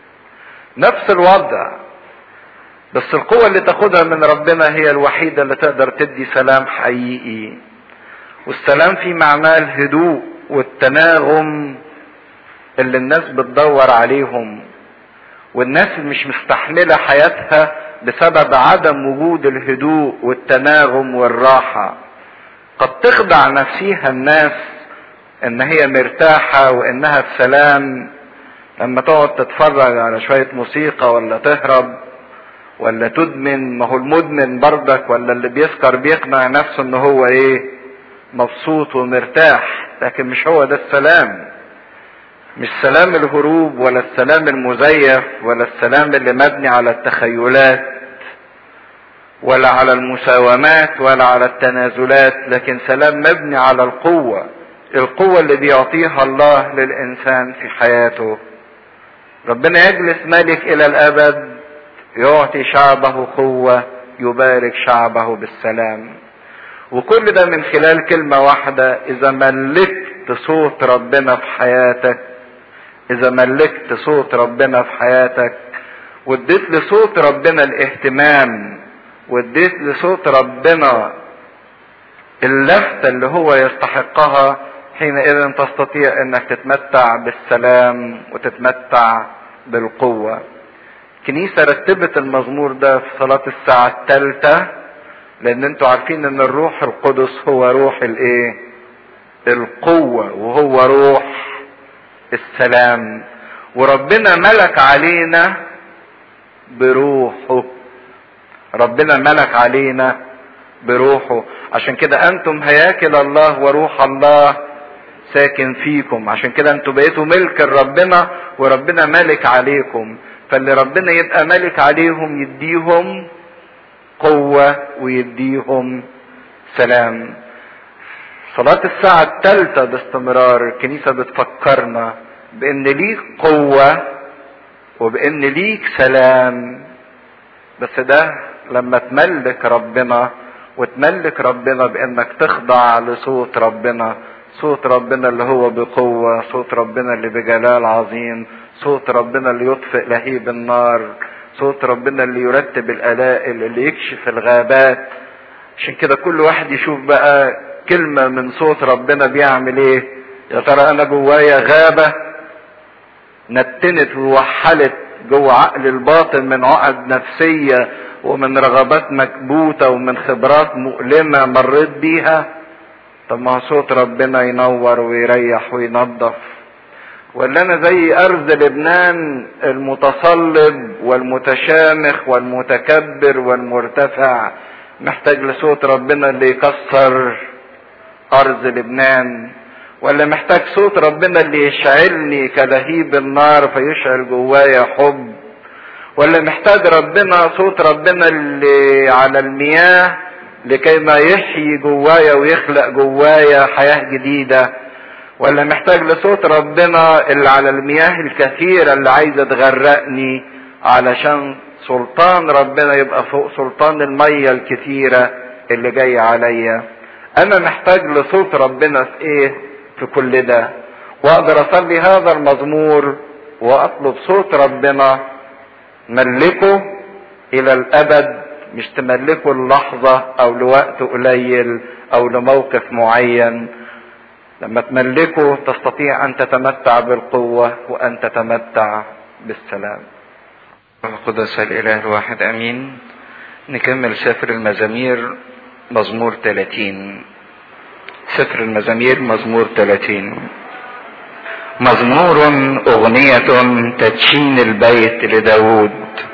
نفس الوضع بس القوة اللي تاخدها من ربنا هي الوحيدة اللي تقدر تدي سلام حقيقي والسلام في معناه الهدوء والتناغم اللي الناس بتدور عليهم والناس اللي مش مستحملة حياتها بسبب عدم وجود الهدوء والتناغم والراحة قد تخدع نفسيها الناس ان هي مرتاحة وانها في سلام لما تقعد تتفرج على شوية موسيقى ولا تهرب ولا تدمن ما هو المدمن بردك ولا اللي بيسكر بيقنع نفسه ان هو ايه مبسوط ومرتاح لكن مش هو ده السلام مش سلام الهروب ولا السلام المزيف ولا السلام اللي مبني على التخيلات ولا على المساومات ولا على التنازلات لكن سلام مبني على القوة القوة اللي بيعطيها الله للإنسان في حياته ربنا يجلس ملك إلى الأبد يعطي شعبه قوة يبارك شعبه بالسلام وكل ده من خلال كلمة واحدة إذا ملكت صوت ربنا في حياتك إذا ملكت صوت ربنا في حياتك واديت لصوت ربنا الاهتمام واديت لصوت ربنا اللفتة اللي هو يستحقها حينئذ تستطيع انك تتمتع بالسلام وتتمتع بالقوة الكنيسة رتبت المزمور ده في صلاة الساعة الثالثة لان انتوا عارفين ان الروح القدس هو روح الايه القوة وهو روح السلام وربنا ملك علينا بروحه ربنا ملك علينا بروحه عشان كده انتم هياكل الله وروح الله ساكن فيكم عشان كده انتوا بقيتوا ملك ربنا وربنا ملك عليكم فاللي ربنا يبقى ملك عليهم يديهم قوة ويديهم سلام صلاة الساعة الثالثة باستمرار الكنيسة بتفكرنا بان ليك قوة وبان ليك سلام بس ده لما تملك ربنا وتملك ربنا بانك تخضع لصوت ربنا صوت ربنا اللي هو بقوة صوت ربنا اللي بجلال عظيم صوت ربنا اللي يطفئ لهيب النار صوت ربنا اللي يرتب القلائل اللي يكشف الغابات عشان كده كل واحد يشوف بقى كلمة من صوت ربنا بيعمل ايه يا ترى انا جوايا غابة نتنت ووحلت جوه عقل الباطن من عقد نفسية ومن رغبات مكبوتة ومن خبرات مؤلمة مريت بيها طب ما صوت ربنا ينور ويريح وينظف ولا انا زي ارض لبنان المتصلب والمتشامخ والمتكبر والمرتفع محتاج لصوت ربنا اللي يكسر ارض لبنان ولا محتاج صوت ربنا اللي يشعلني كلهيب النار فيشعل جوايا حب ولا محتاج ربنا صوت ربنا اللي على المياه لكي ما يحيي جوايا ويخلق جوايا حياة جديدة ولا محتاج لصوت ربنا اللي على المياه الكثيرة اللي عايزة تغرقني علشان سلطان ربنا يبقى فوق سلطان المية الكثيرة اللي جاية عليا انا محتاج لصوت ربنا في ايه في كل ده واقدر اصلي هذا المزمور واطلب صوت ربنا ملكه الى الابد مش تملكه اللحظة او لوقت قليل او لموقف معين لما تملكه تستطيع ان تتمتع بالقوة وان تتمتع بالسلام القدس الاله الواحد امين نكمل سفر المزامير مزمور 30 سفر المزامير مزمور 30 مزمور أغنية تدشين البيت لداود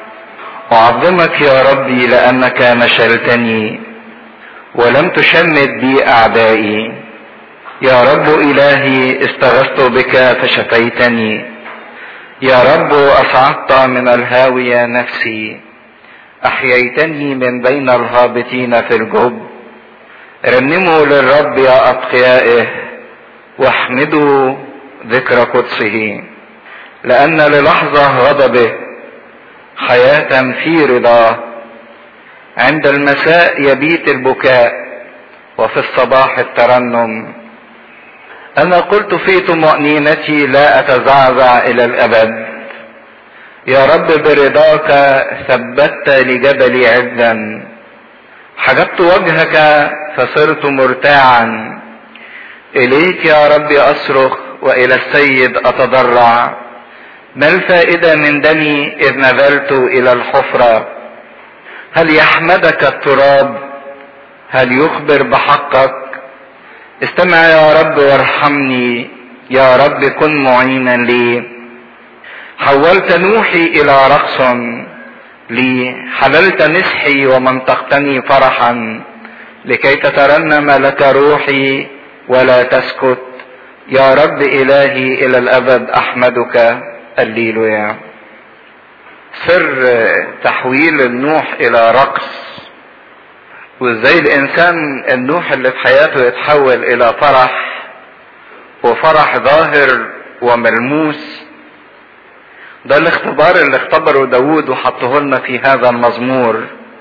أعظمك يا ربي لأنك نشلتني ولم تشمت بي أعدائي يا رب إلهي استغثت بك فشفيتني يا رب أصعدت من الهاوية نفسي أحييتني من بين الهابطين في الجب رنموا للرب يا أتقيائه واحمدوا ذكر قدسه لأن للحظة غضبه حياة في رضاه عند المساء يبيت البكاء وفي الصباح الترنم أنا قلت في طمأنينتي لا أتزعزع إلى الأبد يا رب برضاك ثبت لجبلي عزا حجبت وجهك فصرت مرتاعا إليك يا رب أصرخ وإلى السيد أتضرع ما الفائدة من دمي إذ نزلت إلى الحفرة هل يحمدك التراب هل يخبر بحقك استمع يا رب وارحمني يا رب كن معينا لي حولت نوحي إلى رقص لي حللت مسحي ومنطقتني فرحا لكي تترنم لك روحي ولا تسكت يا رب إلهي إلى الأبد أحمدك الليلويا سر تحويل النوح إلى رقص وازاي الإنسان النوح اللي في حياته يتحول إلى فرح وفرح ظاهر وملموس ده الاختبار اللي اختبره داود وحطه لنا في هذا المزمور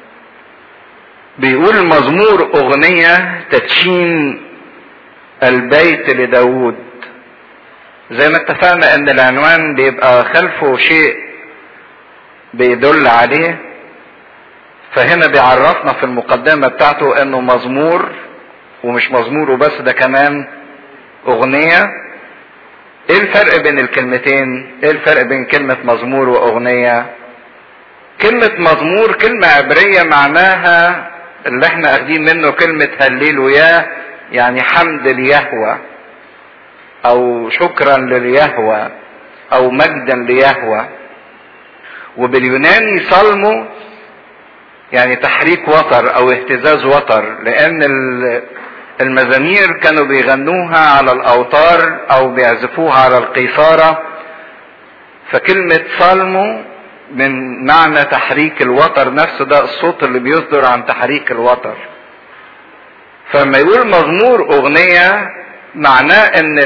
بيقول المزمور أغنية تدشين البيت لداود زي ما اتفقنا ان العنوان بيبقى خلفه شيء بيدل عليه فهنا بيعرفنا في المقدمة بتاعته انه مزمور ومش مزمور وبس ده كمان اغنية ايه الفرق بين الكلمتين ايه الفرق بين كلمة مزمور واغنية كلمة مزمور كلمة عبرية معناها اللي احنا اخدين منه كلمة هليل وياه يعني حمد ليهوى او شكرا لليهوى او مجدا ليهوى وباليوناني صلمو يعني تحريك وتر او اهتزاز وتر لان المزامير كانوا بيغنوها على الاوتار او بيعزفوها على القيثارة فكلمة صلمو من معنى تحريك الوتر نفسه ده الصوت اللي بيصدر عن تحريك الوتر فلما يقول مزمور اغنية معناه ان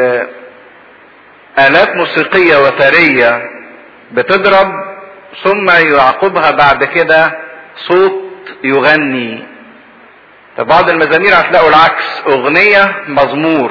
الالات موسيقية وترية بتضرب ثم يعقبها بعد كده صوت يغني فبعض المزامير هتلاقوا العكس اغنية مزمور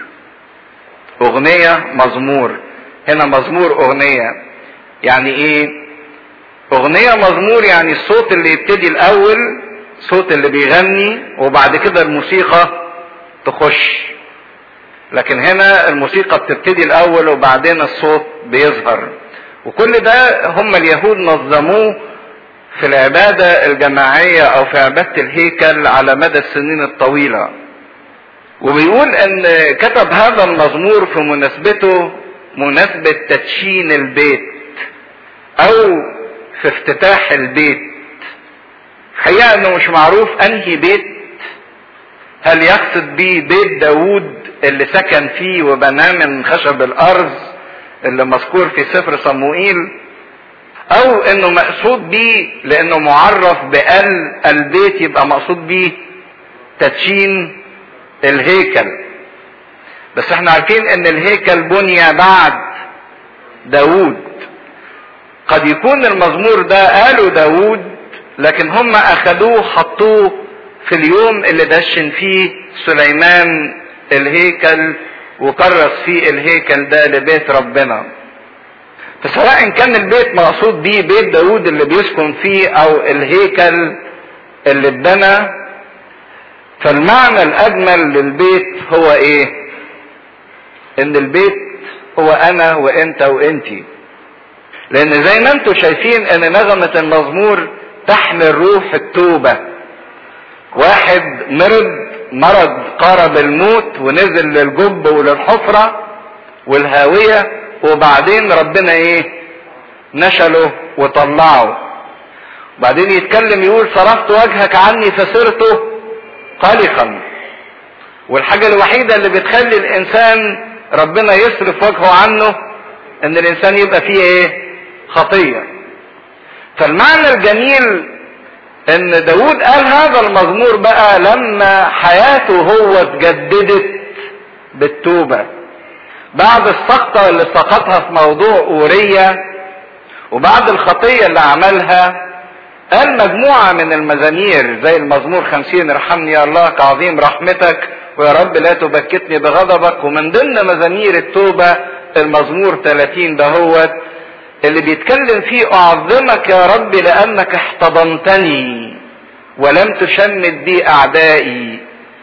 اغنية مزمور هنا مزمور اغنية يعني ايه اغنية مزمور يعني الصوت اللي يبتدي الاول صوت اللي بيغني وبعد كده الموسيقى تخش لكن هنا الموسيقى بتبتدي الاول وبعدين الصوت بيظهر وكل ده هم اليهود نظموه في العبادة الجماعية او في عبادة الهيكل على مدى السنين الطويلة وبيقول ان كتب هذا المزمور في مناسبته مناسبة تدشين البيت او في افتتاح البيت حقيقة انه مش معروف انهي بيت هل يقصد بيه بيت داوود اللي سكن فيه وبناه من خشب الارض اللي مذكور في سفر صموئيل او انه مقصود بيه لانه معرف بال البيت يبقى مقصود بيه تدشين الهيكل بس احنا عارفين ان الهيكل بني بعد داوود قد يكون المزمور ده قاله داوود لكن هم اخدوه حطوه في اليوم اللي دشن فيه سليمان الهيكل وكرس فيه الهيكل ده لبيت ربنا فسواء كان البيت مقصود بيه بيت داود اللي بيسكن فيه او الهيكل اللي اتبنى فالمعنى الاجمل للبيت هو ايه ان البيت هو انا وانت وانتي لان زي ما انتم شايفين ان نغمة المزمور تحمل روح التوبة واحد مرض مرض قارب الموت ونزل للجب وللحفرة والهاوية وبعدين ربنا ايه نشله وطلعه وبعدين يتكلم يقول صرفت وجهك عني فصرت قلقا والحاجة الوحيدة اللي بتخلي الانسان ربنا يصرف وجهه عنه ان الانسان يبقى فيه ايه خطية فالمعنى الجميل ان داود قال هذا المزمور بقى لما حياته هو اتجددت بالتوبة بعد السقطة اللي سقطها في موضوع أورية وبعد الخطية اللي عملها قال مجموعة من المزامير زي المزمور خمسين ارحمني يا الله كعظيم رحمتك ويا رب لا تبكتني بغضبك ومن ضمن مزامير التوبة المزمور 30 دهوت اللي بيتكلم فيه اعظمك يا رب لانك احتضنتني ولم تشمت بي اعدائي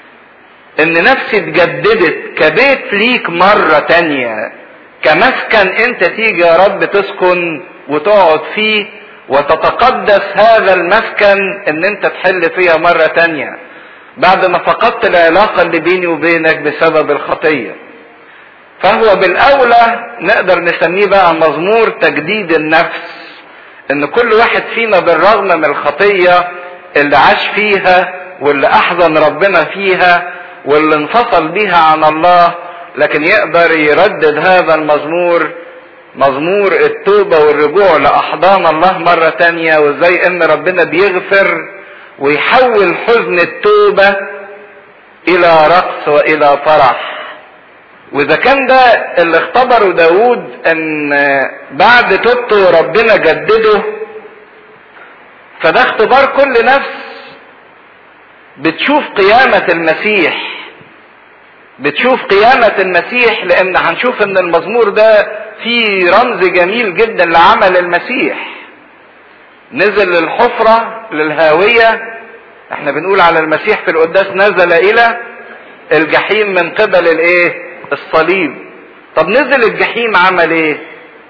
ان نفسي اتجددت كبيت ليك مرة تانية كمسكن انت تيجي يا رب تسكن وتقعد فيه وتتقدس هذا المسكن ان انت تحل فيها مرة تانية بعد ما فقدت العلاقة اللي بيني وبينك بسبب الخطية فهو بالاولى نقدر نسميه بقى مزمور تجديد النفس ان كل واحد فينا بالرغم من الخطية اللي عاش فيها واللي احزن ربنا فيها واللي انفصل بيها عن الله لكن يقدر يردد هذا المزمور مزمور التوبة والرجوع لأحضان الله مرة تانية وازاي ان ربنا بيغفر ويحول حزن التوبة الى رقص والى فرح واذا كان ده اللي اختبره داود ان بعد توبته ربنا جدده فده اختبار كل نفس بتشوف قيامة المسيح بتشوف قيامة المسيح لان هنشوف ان المزمور ده فيه رمز جميل جدا لعمل المسيح نزل للحفرة للهاوية احنا بنقول على المسيح في القداس نزل الى الجحيم من قبل الايه الصليب طب نزل الجحيم عمل ايه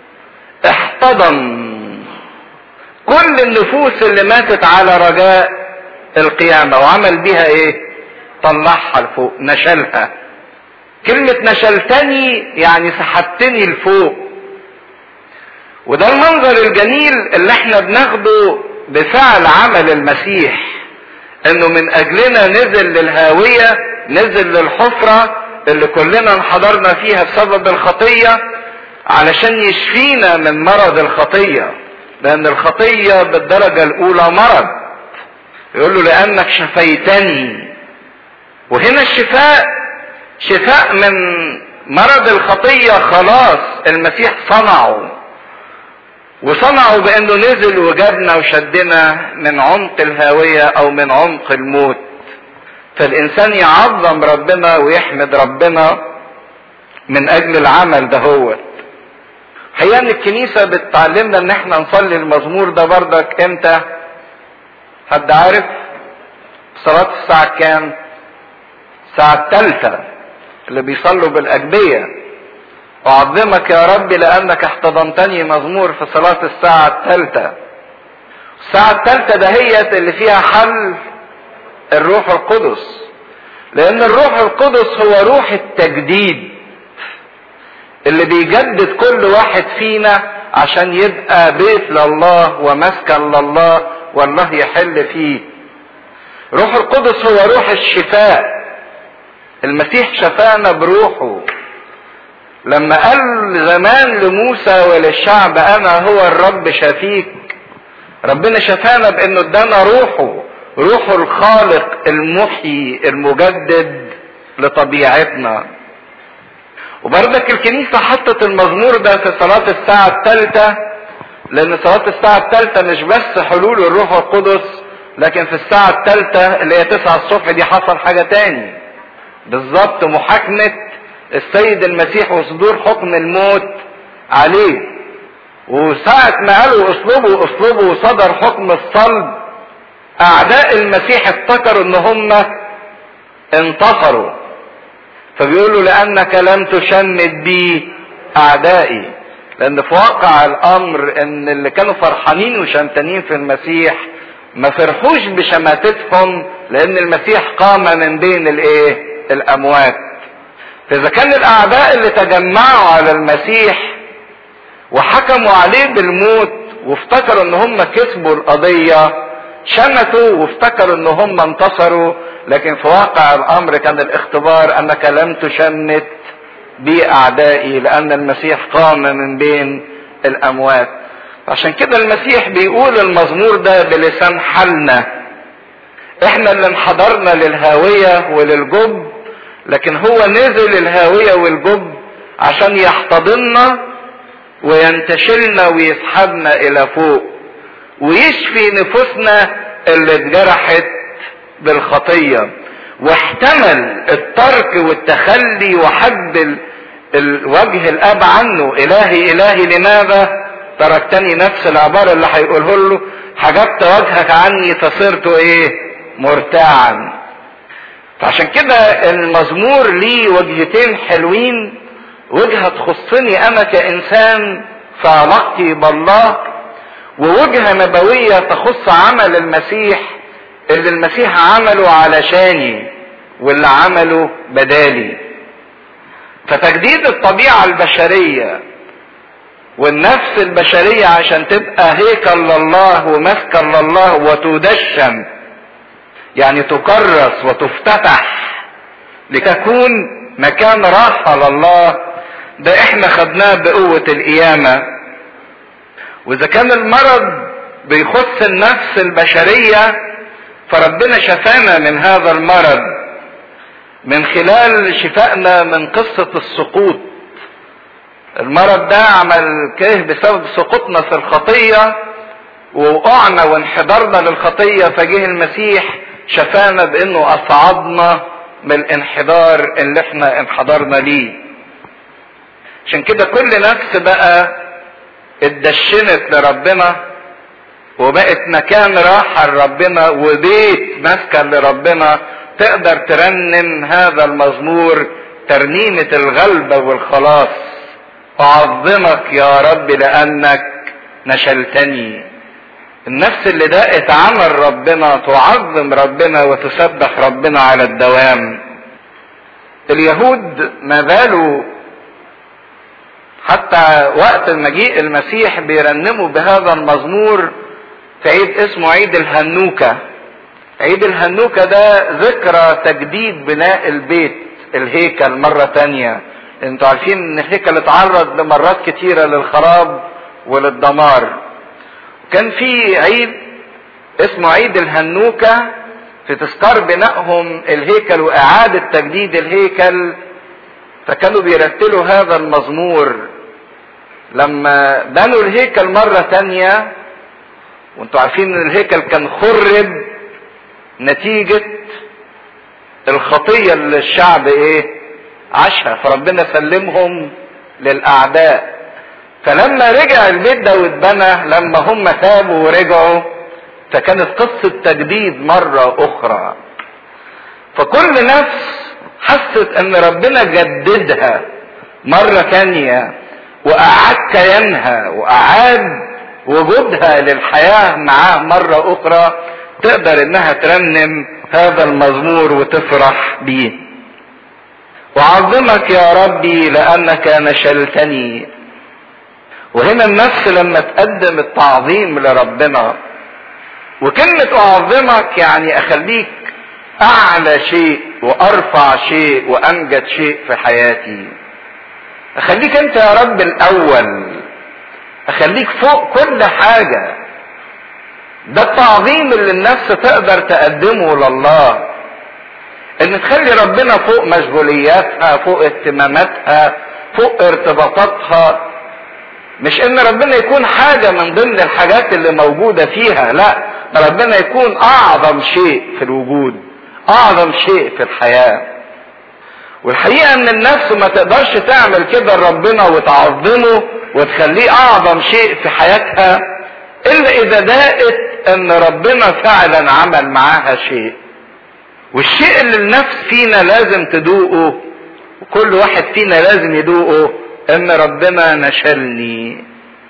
احتضن كل النفوس اللي ماتت على رجاء القيامة وعمل بيها ايه طلعها لفوق نشلها كلمة نشلتني يعني سحبتني لفوق وده المنظر الجميل اللي احنا بناخده بفعل عمل المسيح انه من اجلنا نزل للهاوية نزل للحفرة اللي كلنا انحضرنا فيها بسبب الخطية علشان يشفينا من مرض الخطية لان الخطية بالدرجة الاولى مرض يقول له لانك شفيتني وهنا الشفاء شفاء من مرض الخطية خلاص المسيح صنعه وصنعه بانه نزل وجابنا وشدنا من عمق الهاوية او من عمق الموت فالانسان يعظم ربنا ويحمد ربنا من اجل العمل ده هو حقيقة ان الكنيسة بتعلمنا ان احنا نصلي المزمور ده بردك امتى حد عارف صلاة الساعة كام الساعة الثالثة اللي بيصلوا بالاجبية اعظمك يا رب لانك احتضنتني مزمور في صلاة الساعة الثالثة الساعة الثالثة دهيت اللي فيها حل الروح القدس لان الروح القدس هو روح التجديد اللي بيجدد كل واحد فينا عشان يبقى بيت لله ومسكن لله والله يحل فيه روح القدس هو روح الشفاء المسيح شفانا بروحه لما قال زمان لموسى وللشعب انا هو الرب شفيك ربنا شفانا بانه ادانا روحه روحه الخالق المحيي المجدد لطبيعتنا وبرضك الكنيسة حطت المزمور ده في صلاة الساعة الثالثة لأن صلاة الساعة الثالثة مش بس حلول الروح القدس لكن في الساعة الثالثة اللي هي تسعة الصبح دي حصل حاجة تاني بالظبط محاكمة السيد المسيح وصدور حكم الموت عليه وساعة ما قالوا اسلوبه اسلوبه وصدر حكم الصلب اعداء المسيح افتكروا ان هم انتصروا فبيقولوا لانك لم تشمت بي اعدائي لان في واقع الامر ان اللي كانوا فرحانين وشمتانين في المسيح ما فرحوش بشماتتهم لان المسيح قام من بين الايه الاموات فاذا كان الاعداء اللي تجمعوا على المسيح وحكموا عليه بالموت وافتكروا ان هم كسبوا القضيه شمتوا وافتكروا ان هم انتصروا لكن في واقع الامر كان الاختبار انك لم تشمت بي اعدائي لان المسيح قام من بين الاموات عشان كده المسيح بيقول المزمور ده بلسان حالنا احنا اللي انحدرنا للهاوية وللجب لكن هو نزل الهاوية والجب عشان يحتضننا وينتشلنا ويسحبنا الى فوق ويشفي نفوسنا اللي اتجرحت بالخطية واحتمل الترك والتخلي وحب الوجه الاب عنه الهي الهي لماذا تركتني نفس العبارة اللي هيقوله له حجبت وجهك عني فصرت ايه مرتاعا فعشان كده المزمور ليه وجهتين حلوين وجهة تخصني انا كانسان في علاقتي بالله ووجهة نبوية تخص عمل المسيح اللي المسيح عمله علشاني واللي عمله بدالي فتجديد الطبيعة البشرية والنفس البشرية عشان تبقى هيكل لله ومسكن لله وتدشن يعني تكرس وتفتتح لتكون مكان راحة لله ده احنا خدناه بقوة القيامة واذا كان المرض بيخص النفس البشرية فربنا شفانا من هذا المرض من خلال شفائنا من قصة السقوط المرض ده عمل كيه بسبب سقوطنا في الخطية ووقعنا وانحدرنا للخطية فجه المسيح شفانا بانه اصعدنا من الانحدار اللي احنا انحدرنا ليه عشان كده كل نفس بقى اتدشنت لربنا وبقت مكان راحة لربنا وبيت مسكن لربنا تقدر ترنم هذا المزمور ترنيمة الغلبة والخلاص أعظمك يا رب لأنك نشلتني النفس اللي دقت عمل ربنا تعظم ربنا وتسبح ربنا على الدوام اليهود ما بالوا حتى وقت مجيء المسيح بيرنموا بهذا المزمور في عيد اسمه عيد الهنوكة عيد الهنوكة ده ذكرى تجديد بناء البيت الهيكل مرة تانية انتوا عارفين ان الهيكل اتعرض لمرات كتيرة للخراب وللدمار كان في عيد اسمه عيد الهنوكة في تذكار بنائهم الهيكل واعادة تجديد الهيكل فكانوا بيرتلوا هذا المزمور لما بنوا الهيكل مرة تانية وانتوا عارفين ان الهيكل كان خرب نتيجة الخطية اللي الشعب ايه عاشها فربنا سلمهم للاعداء فلما رجع البيت ده واتبنى لما هم تابوا ورجعوا فكانت قصة تجديد مرة اخرى فكل نفس حست ان ربنا جددها مرة تانية واعاد كيانها واعاد وجودها للحياة معاه مرة اخرى تقدر انها ترنم هذا المزمور وتفرح بيه وعظمك يا ربي لانك نشلتني وهنا النفس لما تقدم التعظيم لربنا وكلمة اعظمك يعني اخليك اعلى شيء وارفع شيء وامجد شيء في حياتي اخليك انت يا رب الاول اخليك فوق كل حاجة ده التعظيم اللي النفس تقدر تقدمه لله ان تخلي ربنا فوق مشغولياتها فوق اهتماماتها فوق ارتباطاتها مش ان ربنا يكون حاجة من ضمن الحاجات اللي موجودة فيها لا ربنا يكون اعظم شيء في الوجود اعظم شيء في الحياة والحقيقة ان النفس ما تقدرش تعمل كده لربنا وتعظمه وتخليه اعظم شيء في حياتها الا اذا داقت ان ربنا فعلا عمل معاها شيء والشيء اللي النفس فينا لازم تدوقه وكل واحد فينا لازم يدوقه ان ربنا نشلني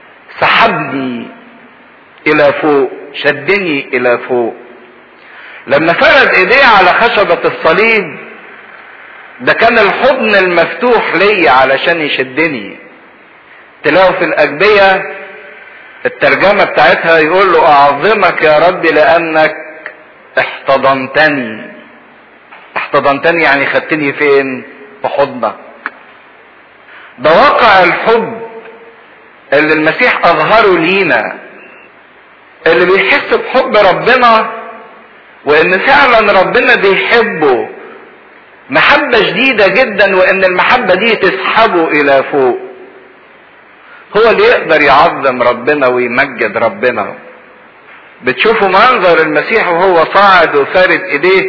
سحبني الى فوق شدني الى فوق لما فرد ايديه على خشبة الصليب ده كان الحضن المفتوح ليا علشان يشدني تلاقوا في الأجبية الترجمة بتاعتها يقول له أعظمك يا رب لأنك احتضنتني احتضنتني يعني خدتني فين في حضنك ده واقع الحب اللي المسيح أظهره لينا اللي بيحس بحب ربنا وإن فعلا ربنا بيحبه محبة شديدة جدا وإن المحبة دي تسحبه إلى فوق هو اللي يقدر يعظم ربنا ويمجد ربنا بتشوفوا منظر المسيح وهو صاعد وفارد ايديه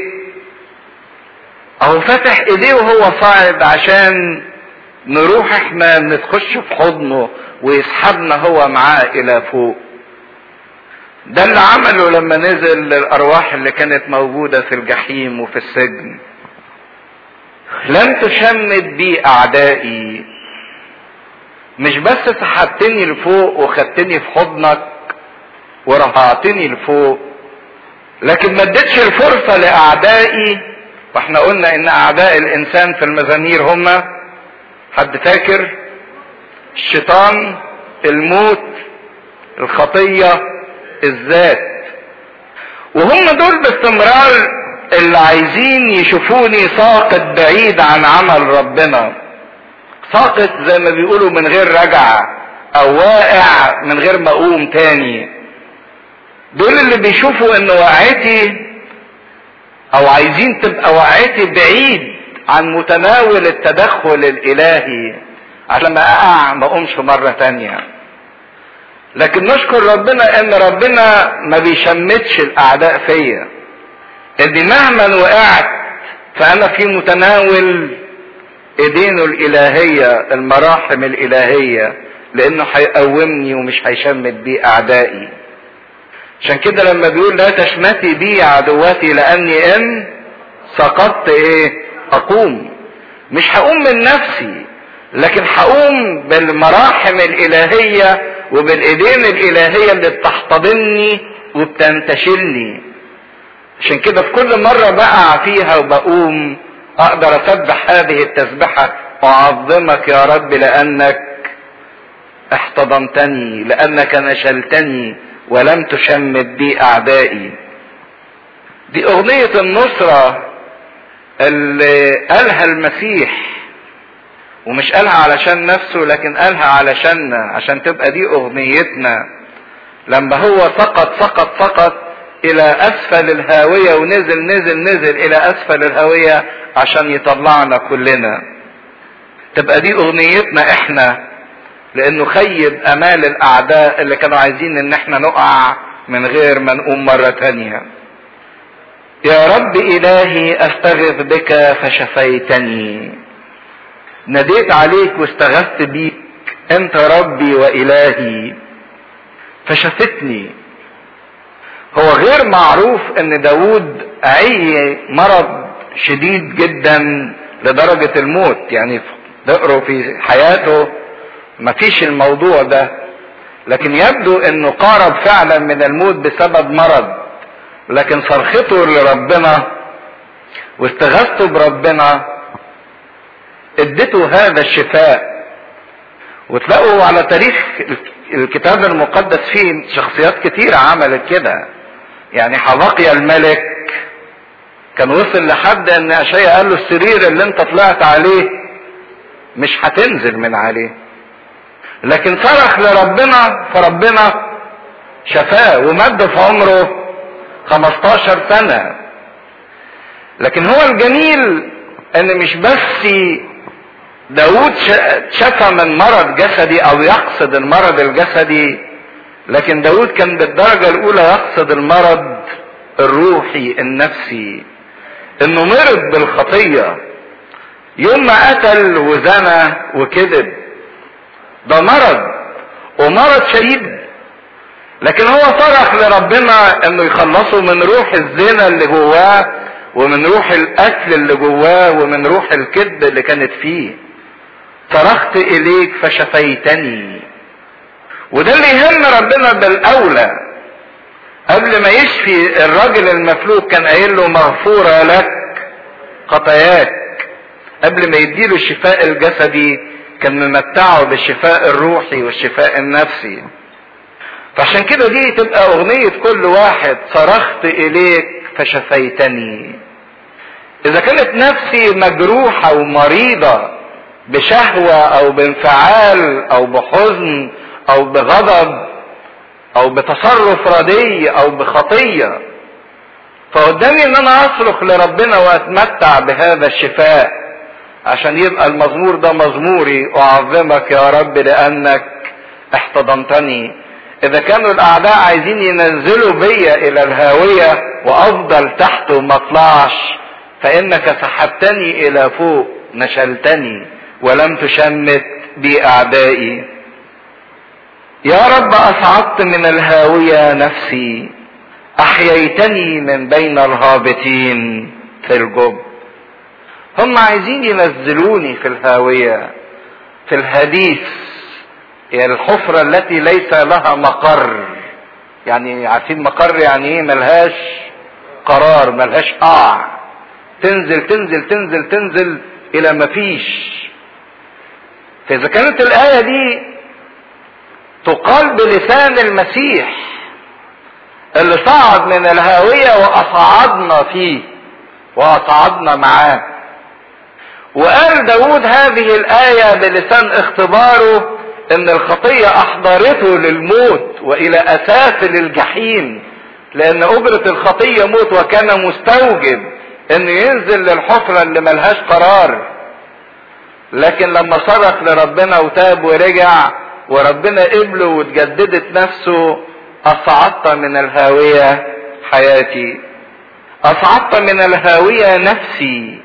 اهو فتح ايديه وهو صاعد عشان نروح احنا نتخش في حضنه ويسحبنا هو معاه الى فوق ده اللي عمله لما نزل للارواح اللي كانت موجودة في الجحيم وفي السجن لم تشمت بي اعدائي مش بس سحبتني لفوق وخدتني في حضنك ورفعتني لفوق لكن ما اديتش الفرصة لاعدائي واحنا قلنا ان اعداء الانسان في المزامير هما حد فاكر الشيطان الموت الخطية الذات وهم دول باستمرار اللي عايزين يشوفوني ساقط بعيد عن عمل ربنا ساقط زي ما بيقولوا من غير رجعة او واقع من غير ما اقوم تاني دول اللي بيشوفوا ان وقعتي او عايزين تبقى وقعتي بعيد عن متناول التدخل الالهي عشان ما اقع ما اقومش مرة تانية لكن نشكر ربنا ان ربنا ما بيشمتش الاعداء فيا اني مهما وقعت فانا في متناول ايدينه الالهية المراحم الالهية لانه هيقومني ومش هيشمت بيه اعدائي عشان كده لما بيقول لا تشمتي بي عدواتي لاني ان سقطت ايه اقوم مش هقوم من نفسي لكن هقوم بالمراحم الالهية وبالايدين الالهية اللي بتحتضني وبتنتشلني عشان كده في كل مرة بقع فيها وبقوم اقدر اسبح هذه التسبحة واعظمك يا رب لانك احتضنتني لانك نشلتني ولم تشمت بي اعدائي دي اغنية النصرة اللي قالها المسيح ومش قالها علشان نفسه لكن قالها علشاننا عشان تبقى دي اغنيتنا لما هو سقط سقط سقط الى اسفل الهاوية ونزل نزل نزل الى اسفل الهاوية عشان يطلعنا كلنا تبقى دي اغنيتنا احنا لانه خيب امال الاعداء اللي كانوا عايزين ان احنا نقع من غير ما نقوم مرة تانية يا رب الهي استغث بك فشفيتني ناديت عليك واستغثت بيك انت ربي والهي فشفتني هو غير معروف ان داود اي مرض شديد جدا لدرجة الموت يعني تقروا في حياته مفيش الموضوع ده لكن يبدو انه قارب فعلا من الموت بسبب مرض لكن صرخته لربنا واستغاثته بربنا ادته هذا الشفاء وتلاقوا على تاريخ الكتاب المقدس فيه شخصيات كتيرة عملت كده يعني حبقيا الملك كان وصل لحد ان اشياء قال له السرير اللي انت طلعت عليه مش هتنزل من عليه لكن صرخ لربنا فربنا شفاه ومد في عمره 15 سنة لكن هو الجميل ان مش بس داود شفى من مرض جسدي او يقصد المرض الجسدي لكن داود كان بالدرجة الاولى يقصد المرض الروحي النفسي انه مرض بالخطية يوم ما قتل وزنى وكذب ده مرض ومرض شديد لكن هو صرخ لربنا انه يخلصه من روح الزنا اللي جواه ومن روح القتل اللي جواه ومن روح الكذب اللي كانت فيه صرخت اليك فشفيتني وده اللي يهم ربنا بالاولى قبل ما يشفي الراجل المفلوج كان قايل له مغفورة لك خطاياك قبل ما يديله الشفاء الجسدي كان ممتعه بالشفاء الروحي والشفاء النفسي فعشان كده دي تبقى اغنية كل واحد صرخت اليك فشفيتني اذا كانت نفسي مجروحة ومريضة بشهوة او بانفعال او بحزن او بغضب او بتصرف ردي او بخطية فقدامي ان انا اصرخ لربنا واتمتع بهذا الشفاء عشان يبقى المزمور ده مزموري اعظمك يا رب لانك احتضنتني اذا كانوا الاعداء عايزين ينزلوا بيا الى الهاوية وافضل تحت وما اطلعش فانك سحبتني الى فوق نشلتني ولم تشمت بي اعدائي يا رب اصعدت من الهاوية نفسي احييتني من بين الهابطين في الجب هم عايزين ينزلوني في الهاوية في الهديث هي الحفرة التي ليس لها مقر يعني عارفين مقر يعني ايه ملهاش قرار ملهاش قاع تنزل تنزل تنزل تنزل الى مفيش فاذا كانت الايه دي تقال بلسان المسيح اللي صعد من الهاوية وأصعدنا فيه وأصعدنا معاه وقال داود هذه الآية بلسان اختباره ان الخطية احضرته للموت والى اسافل الجحيم لان اجرة الخطية موت وكان مستوجب انه ينزل للحفرة اللي ملهاش قرار لكن لما صرخ لربنا وتاب ورجع وربنا قبله وتجددت نفسه اصعدت من الهاوية حياتي اصعدت من الهاوية نفسي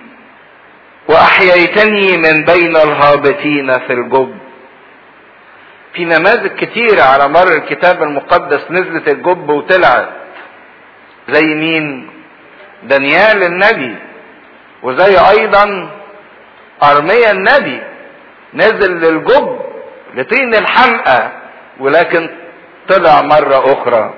واحييتني من بين الهابطين في الجب في نماذج كتيرة على مر الكتاب المقدس نزلت الجب وطلعت زي مين دانيال النبي وزي ايضا ارميا النبي نزل للجب لطين الحمقى ولكن طلع مرة اخرى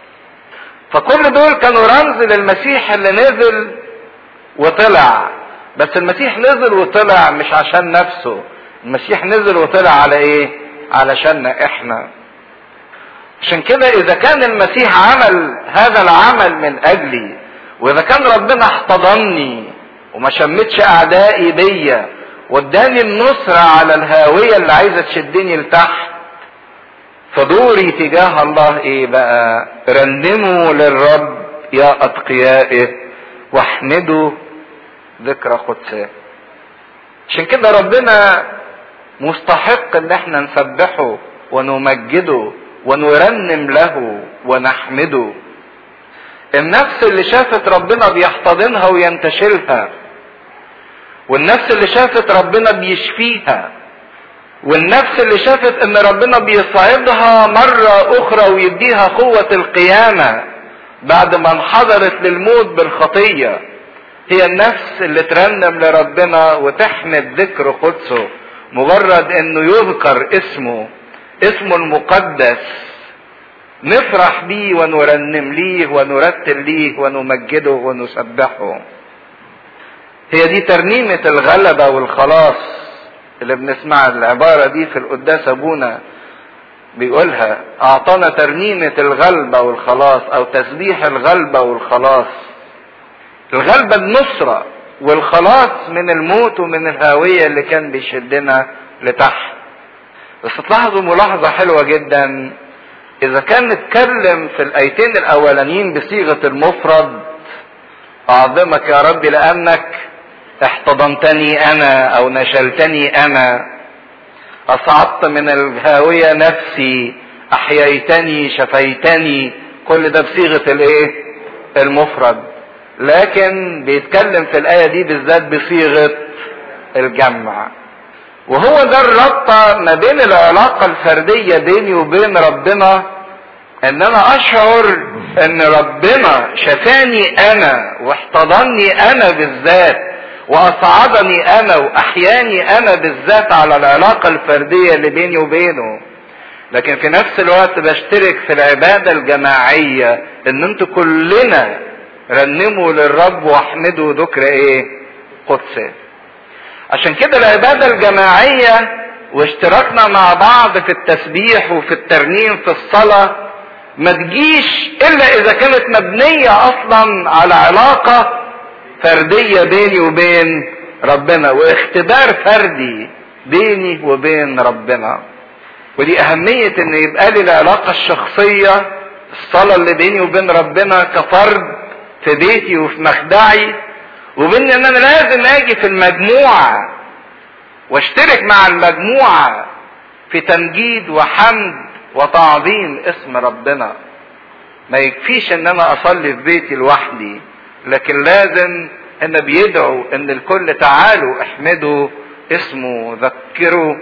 فكل دول كانوا رمز للمسيح اللي نزل وطلع بس المسيح نزل وطلع مش عشان نفسه المسيح نزل وطلع على ايه علشاننا احنا عشان كده اذا كان المسيح عمل هذا العمل من اجلي واذا كان ربنا احتضني وما شمتش اعدائي بيا واداني النصرة على الهاوية اللي عايزة تشدني لتحت فدوري تجاه الله ايه بقى رنموا للرب يا أتقيائه واحمدوا ذكرى قدسه عشان كده ربنا مستحق ان احنا نسبحه ونمجده ونرنم له ونحمده النفس اللي شافت ربنا بيحتضنها وينتشلها والنفس اللي شافت ربنا بيشفيها والنفس اللي شافت ان ربنا بيصعدها مرة اخرى ويديها قوة القيامة بعد ما انحضرت للموت بالخطية هي النفس اللي ترنم لربنا وتحمد ذكر قدسه مجرد انه يذكر اسمه اسمه المقدس نفرح بيه ونرنم ليه ونرتل ليه ونمجده ونسبحه هي دي ترنيمة الغلبة والخلاص اللي بنسمع العبارة دي في القداس أبونا بيقولها أعطانا ترنيمة الغلبة والخلاص أو تسبيح الغلبة والخلاص الغلبة النصرة والخلاص من الموت ومن الهاوية اللي كان بيشدنا لتحت بس تلاحظوا ملاحظة حلوة جدا إذا كان نتكلم في الآيتين الأولانيين بصيغة المفرد أعظمك يا ربي لأنك احتضنتني أنا أو نشلتني أنا أصعدت من الهاوية نفسي أحييتني شفيتني كل ده بصيغة الإيه؟ المفرد لكن بيتكلم في الآية دي بالذات بصيغة الجمع وهو ده الربطة ما بين العلاقة الفردية بيني وبين ربنا ان انا اشعر ان ربنا شفاني انا واحتضني انا بالذات واصعدني انا واحياني انا بالذات على العلاقة الفردية اللي بيني وبينه لكن في نفس الوقت بشترك في العبادة الجماعية ان انتوا كلنا رنموا للرب واحمدوا ذكر ايه قدسه عشان كده العبادة الجماعية واشتراكنا مع بعض في التسبيح وفي الترنيم في الصلاة ما تجيش الا اذا كانت مبنية اصلا على علاقة فردية بيني وبين ربنا واختبار فردي بيني وبين ربنا ودي اهمية ان يبقى لي العلاقة الشخصية الصلاة اللي بيني وبين ربنا كفرد في بيتي وفي مخدعي وبين ان انا لازم اجي في المجموعة واشترك مع المجموعة في تمجيد وحمد وتعظيم اسم ربنا ما يكفيش ان انا اصلي في بيتي لوحدي لكن لازم ان بيدعوا ان الكل تعالوا احمدوا اسمه ذكروا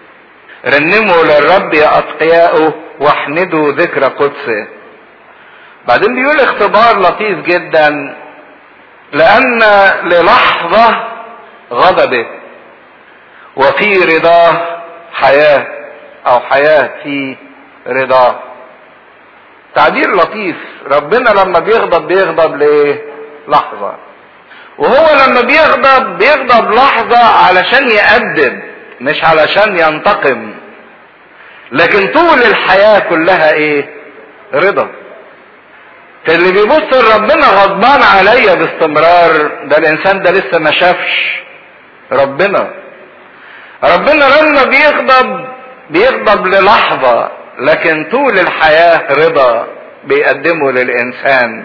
رنموا للرب يا اتقياءه واحمدوا ذكر قدسه بعدين بيقول اختبار لطيف جدا لأن للحظة غضبه وفي رضاه حياة أو حياة في رضاه تعبير لطيف ربنا لما بيغضب بيغضب ليه لحظة وهو لما بيغضب بيغضب لحظة علشان يأدب مش علشان ينتقم لكن طول الحياة كلها ايه رضا فاللي بيبص لربنا غضبان عليا باستمرار ده الانسان ده لسه ما شافش ربنا ربنا لما بيغضب بيغضب للحظة لكن طول الحياة رضا بيقدمه للإنسان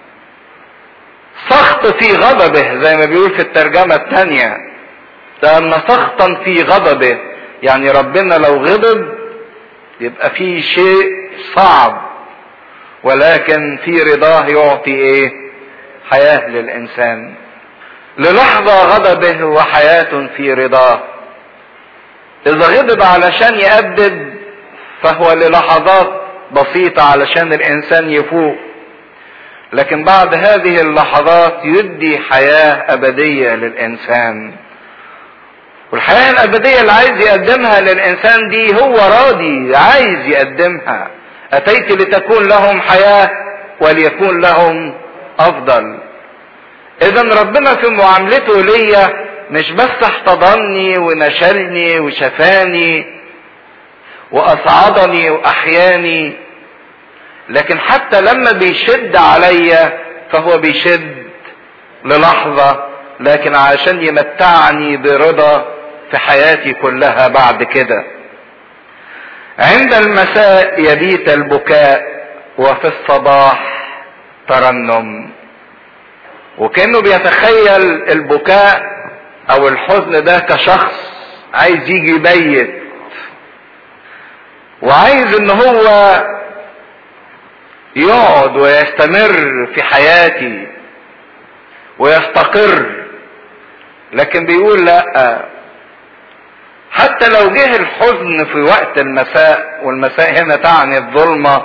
سخط في غضبه زي ما بيقول في الترجمة الثانية لأن سخطا في غضبه يعني ربنا لو غضب يبقى في شيء صعب ولكن في رضاه يعطي ايه حياة للإنسان للحظة غضبه وحياة في رضاه إذا غضب علشان يأدب فهو للحظات بسيطة علشان الإنسان يفوق لكن بعد هذه اللحظات يدي حياة أبدية للإنسان والحياة الأبدية اللي عايز يقدمها للإنسان دي هو راضي عايز يقدمها أتيت لتكون لهم حياة وليكون لهم أفضل إذا ربنا في معاملته ليا مش بس احتضني ونشلني وشفاني وأصعدني وأحياني لكن حتى لما بيشد عليا فهو بيشد للحظة لكن عشان يمتعني برضا في حياتي كلها بعد كده عند المساء يبيت البكاء وفي الصباح ترنم وكانه بيتخيل البكاء او الحزن ده كشخص عايز يجي يبيت وعايز ان هو يقعد ويستمر في حياتي ويستقر لكن بيقول لا حتى لو جه الحزن في وقت المساء والمساء هنا تعني الظلمه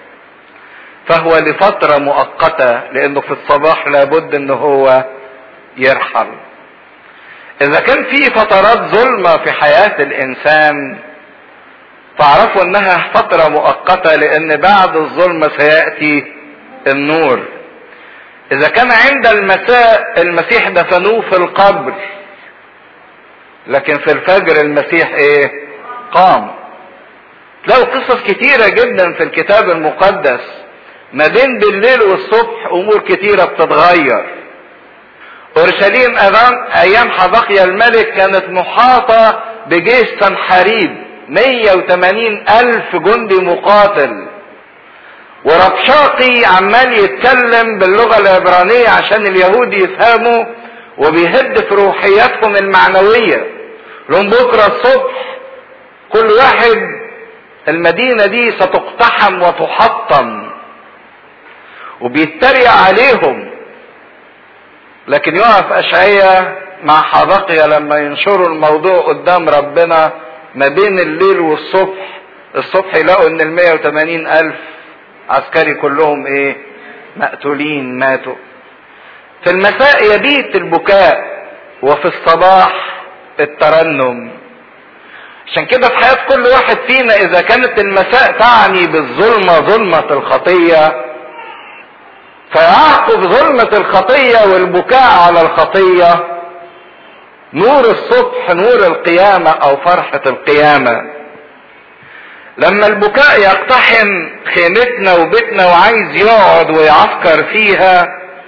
فهو لفتره مؤقته لانه في الصباح لابد ان هو يرحل اذا كان في فترات ظلمه في حياه الانسان فاعرفوا انها فتره مؤقته لان بعد الظلمه سياتي النور اذا كان عند المساء المسيح دفنوه في القبر لكن في الفجر المسيح ايه قام تلاقوا قصص كتيرة جدا في الكتاب المقدس ما بين بالليل والصبح امور كتيرة بتتغير اورشليم امام ايام حبقيا الملك كانت محاطة بجيش سنحريب 180 الف جندي مقاتل وربشاقي عمال يتكلم باللغة العبرانية عشان اليهود يفهموا وبيهد في روحياتهم المعنوية لهم بكرة الصبح كل واحد المدينة دي ستقتحم وتحطم وبيتريق عليهم لكن يقف أشعية مع حبقية لما ينشروا الموضوع قدام ربنا ما بين الليل والصبح الصبح يلاقوا ان ال 180 ألف عسكري كلهم ايه مقتولين ماتوا في المساء يبيت البكاء وفي الصباح الترنم عشان كده في حياة كل واحد فينا إذا كانت المساء تعني بالظلمة ظلمة الخطية فيعقب ظلمة الخطية والبكاء على الخطية نور الصبح نور القيامة أو فرحة القيامة لما البكاء يقتحم خيمتنا وبيتنا وعايز يقعد ويعسكر فيها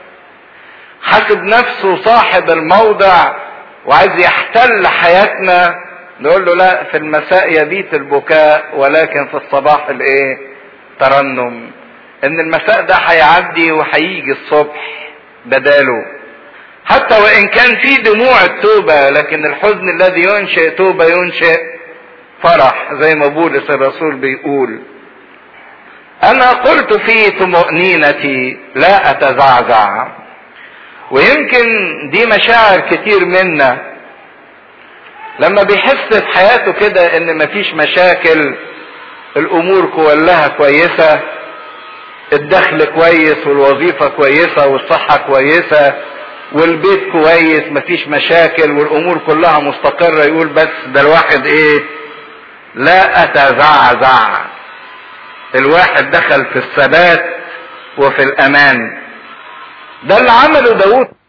حاسب نفسه صاحب الموضع وعايز يحتل حياتنا نقول له لا في المساء يبيت البكاء ولكن في الصباح الايه ترنم ان المساء ده هيعدي وهيجي الصبح بداله حتى وان كان في دموع التوبة لكن الحزن الذي ينشئ توبة ينشئ فرح زي ما بولس الرسول بيقول انا قلت في طمأنينتي لا اتزعزع ويمكن دي مشاعر كتير منا لما بيحس في حياته كده ان مفيش مشاكل الامور كلها كويسة الدخل كويس والوظيفة كويسة والصحة كويسة والبيت كويس مفيش مشاكل والامور كلها مستقرة يقول بس ده الواحد ايه لا اتزعزع الواحد دخل في الثبات وفي الامان ده اللي عمله داود